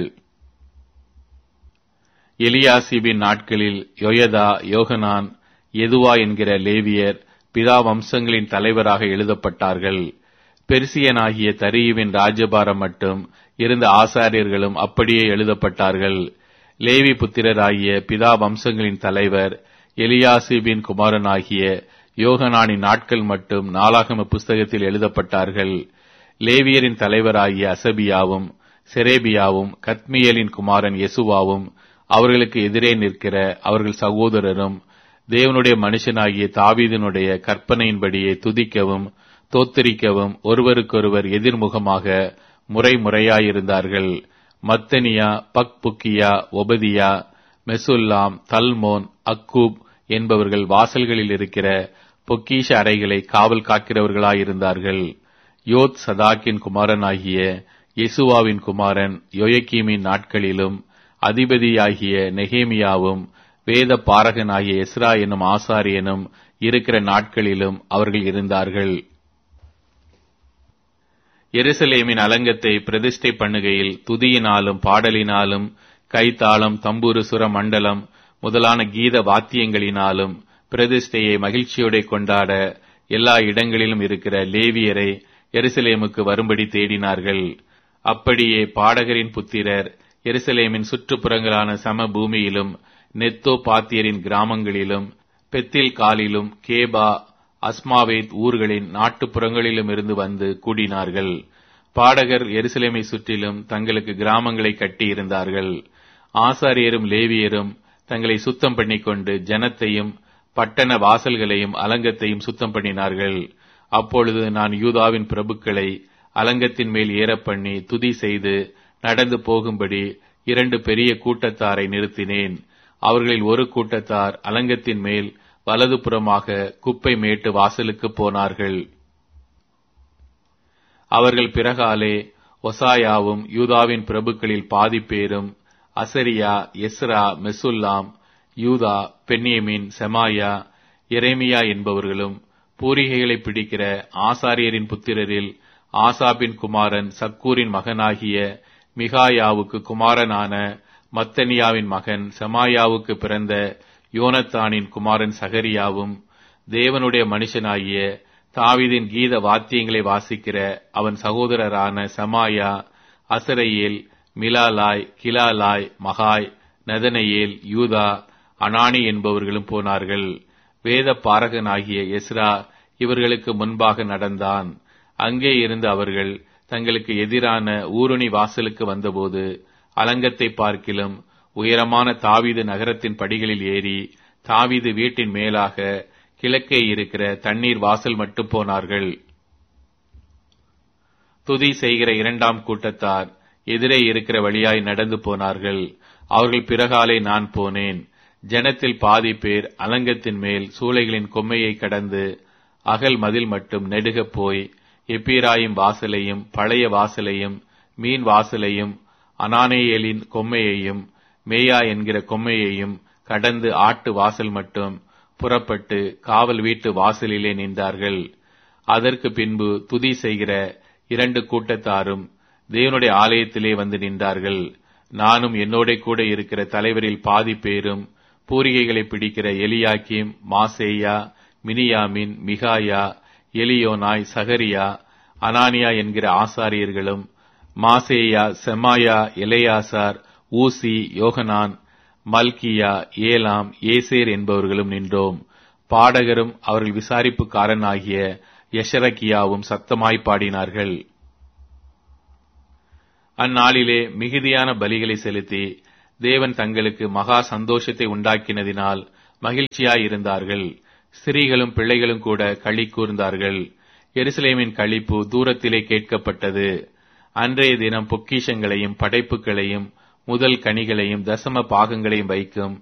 எலியாசிபின் நாட்களில் யொயதா யோகனான் எதுவா என்கிற லேவியர் பிதா வம்சங்களின் தலைவராக எழுதப்பட்டார்கள் பெர்சியனாகிய தரியுவின் ராஜபாரம் மட்டும் இருந்த ஆசாரியர்களும் அப்படியே எழுதப்பட்டார்கள் லேவி புத்திரராகிய பிதா வம்சங்களின் தலைவர் எலியாசிபின் குமாரனாகிய யோகனானின் நாட்கள் மட்டும் நாளாகம புஸ்தகத்தில் எழுதப்பட்டார்கள் லேவியரின் தலைவராகிய அசபியாவும் செரேபியாவும் கத்மியலின் குமாரன் யெசுவாவும் அவர்களுக்கு எதிரே நிற்கிற அவர்கள் சகோதரரும் தேவனுடைய மனுஷனாகிய தாவீதினுடைய கற்பனையின்படியே துதிக்கவும் தோத்தரிக்கவும் ஒருவருக்கொருவர் எதிர்முகமாக முறை முறையாயிருந்தார்கள் மத்தனியா பக்புக்கியா ஒபதியா மெசுல்லாம் தல்மோன் அக்கூப் என்பவர்கள் வாசல்களில் இருக்கிற பொக்கீஷ அறைகளை காவல் காக்கிறவர்களாயிருந்தார்கள் யோத் சதாக்கின் குமாரனாகிய யெசுவாவின் குமாரன் யோயக்கீமின் நாட்களிலும் அதிபதியாகிய நெகேமியாவும் வேத பாரகனாகிய எஸ்ரா என்னும் ஆசாரியனும் இருக்கிற நாட்களிலும் அவர்கள் இருந்தார்கள் எருசலேமின் அலங்கத்தை பிரதிஷ்டை பண்ணுகையில் துதியினாலும் பாடலினாலும் கைத்தாளம் தம்புரு சுர மண்டலம் முதலான கீத வாத்தியங்களினாலும் பிரதிஷ்டையை மகிழ்ச்சியோட கொண்டாட எல்லா இடங்களிலும் இருக்கிற லேவியரை எருசலேமுக்கு வரும்படி தேடினார்கள் அப்படியே பாடகரின் புத்திரர் எருசலேமின் சுற்றுப்புறங்களான சம பூமியிலும் நெத்தோ பாத்தியரின் கிராமங்களிலும் பெத்தில் காலிலும் கேபா அஸ்மாவேத் ஊர்களின் நாட்டுப்புறங்களிலும் இருந்து வந்து கூடினார்கள் பாடகர் எருசலேமை சுற்றிலும் தங்களுக்கு கிராமங்களை கட்டியிருந்தார்கள் ஆசாரியரும் லேவியரும் தங்களை சுத்தம் பண்ணிக்கொண்டு ஜனத்தையும் பட்டண வாசல்களையும் அலங்கத்தையும் சுத்தம் பண்ணினார்கள் அப்பொழுது நான் யூதாவின் பிரபுக்களை அலங்கத்தின் மேல் ஏறப்பண்ணி துதி செய்து நடந்து போகும்படி இரண்டு பெரிய கூட்டத்தாரை நிறுத்தினேன் அவர்களில் ஒரு கூட்டத்தார் அலங்கத்தின் மேல் வலது புறமாக குப்பை மேட்டு வாசலுக்கு போனார்கள் அவர்கள் பிறகாலே ஒசாயாவும் யூதாவின் பிரபுக்களில் பாதி பேரும் அசரியா எஸ்ரா மெசுல்லாம் யூதா பென்யமின் செமாயா எரேமியா என்பவர்களும் பூரிகைகளை பிடிக்கிற ஆசாரியரின் புத்திரரில் ஆசாபின் குமாரன் சக்கூரின் மகனாகிய மிகாயாவுக்கு குமாரனான மத்தனியாவின் மகன் செமாயாவுக்கு பிறந்த யோனத்தானின் குமாரன் சகரியாவும் தேவனுடைய மனுஷனாகிய தாவிதின் கீத வாத்தியங்களை வாசிக்கிற அவன் சகோதரரான சமாயா அசரையேல் மிலாலாய் கிலாலாய் மகாய் நதனையேல் யூதா அனானி என்பவர்களும் போனார்கள் வேத பாரகனாகிய எஸ்ரா இவர்களுக்கு முன்பாக நடந்தான் அங்கே இருந்து அவர்கள் தங்களுக்கு எதிரான ஊருணி வாசலுக்கு வந்தபோது அலங்கத்தை பார்க்கிலும் உயரமான தாவீது நகரத்தின் படிகளில் ஏறி தாவீது வீட்டின் மேலாக கிழக்கே இருக்கிற தண்ணீர் வாசல் மட்டும் போனார்கள் துதி செய்கிற இரண்டாம் கூட்டத்தார் எதிரே இருக்கிற வழியாய் நடந்து போனார்கள் அவர்கள் பிறகாலே நான் போனேன் ஜனத்தில் பாதி பேர் அலங்கத்தின் மேல் சூளைகளின் கொம்மையை கடந்து அகல் மதில் மட்டும் நெடுகப் போய் எப்பிராயும் வாசலையும் பழைய வாசலையும் மீன் வாசலையும் அனானேயலின் கொம்மையையும் மேயா என்கிற கொம்மையையும் கடந்து ஆட்டு வாசல் மட்டும் புறப்பட்டு காவல் வீட்டு வாசலிலே நின்றார்கள் அதற்கு பின்பு துதி செய்கிற இரண்டு கூட்டத்தாரும் தேவனுடைய ஆலயத்திலே வந்து நின்றார்கள் நானும் என்னோட கூட இருக்கிற தலைவரில் பாதி பேரும் பூரிகைகளை பிடிக்கிற எலியாக்கிம் மாசேயா மினியாமின் மிகாயா எலியோனாய் சகரியா அனானியா என்கிற ஆசாரியர்களும் மாசேயா செமாயா எலையாசார் ஊசி யோகனான் மல்கியா ஏலாம் ஏசேர் என்பவர்களும் நின்றோம் பாடகரும் அவர்கள் விசாரிப்புக்காரன் ஆகிய யஷரக்கியாவும் சத்தமாய் பாடினார்கள் அந்நாளிலே மிகுதியான பலிகளை செலுத்தி தேவன் தங்களுக்கு மகா சந்தோஷத்தை உண்டாக்கினதினால் மகிழ்ச்சியாயிருந்தார்கள் ஸ்திரீகளும் பிள்ளைகளும் கூட களி கூர்ந்தார்கள் எருசலேமின் களிப்பு தூரத்திலே கேட்கப்பட்டது அன்றைய தினம் பொக்கிஷங்களையும் படைப்புகளையும் முதல் கனிகளையும் தசம பாகங்களையும் வைக்கும்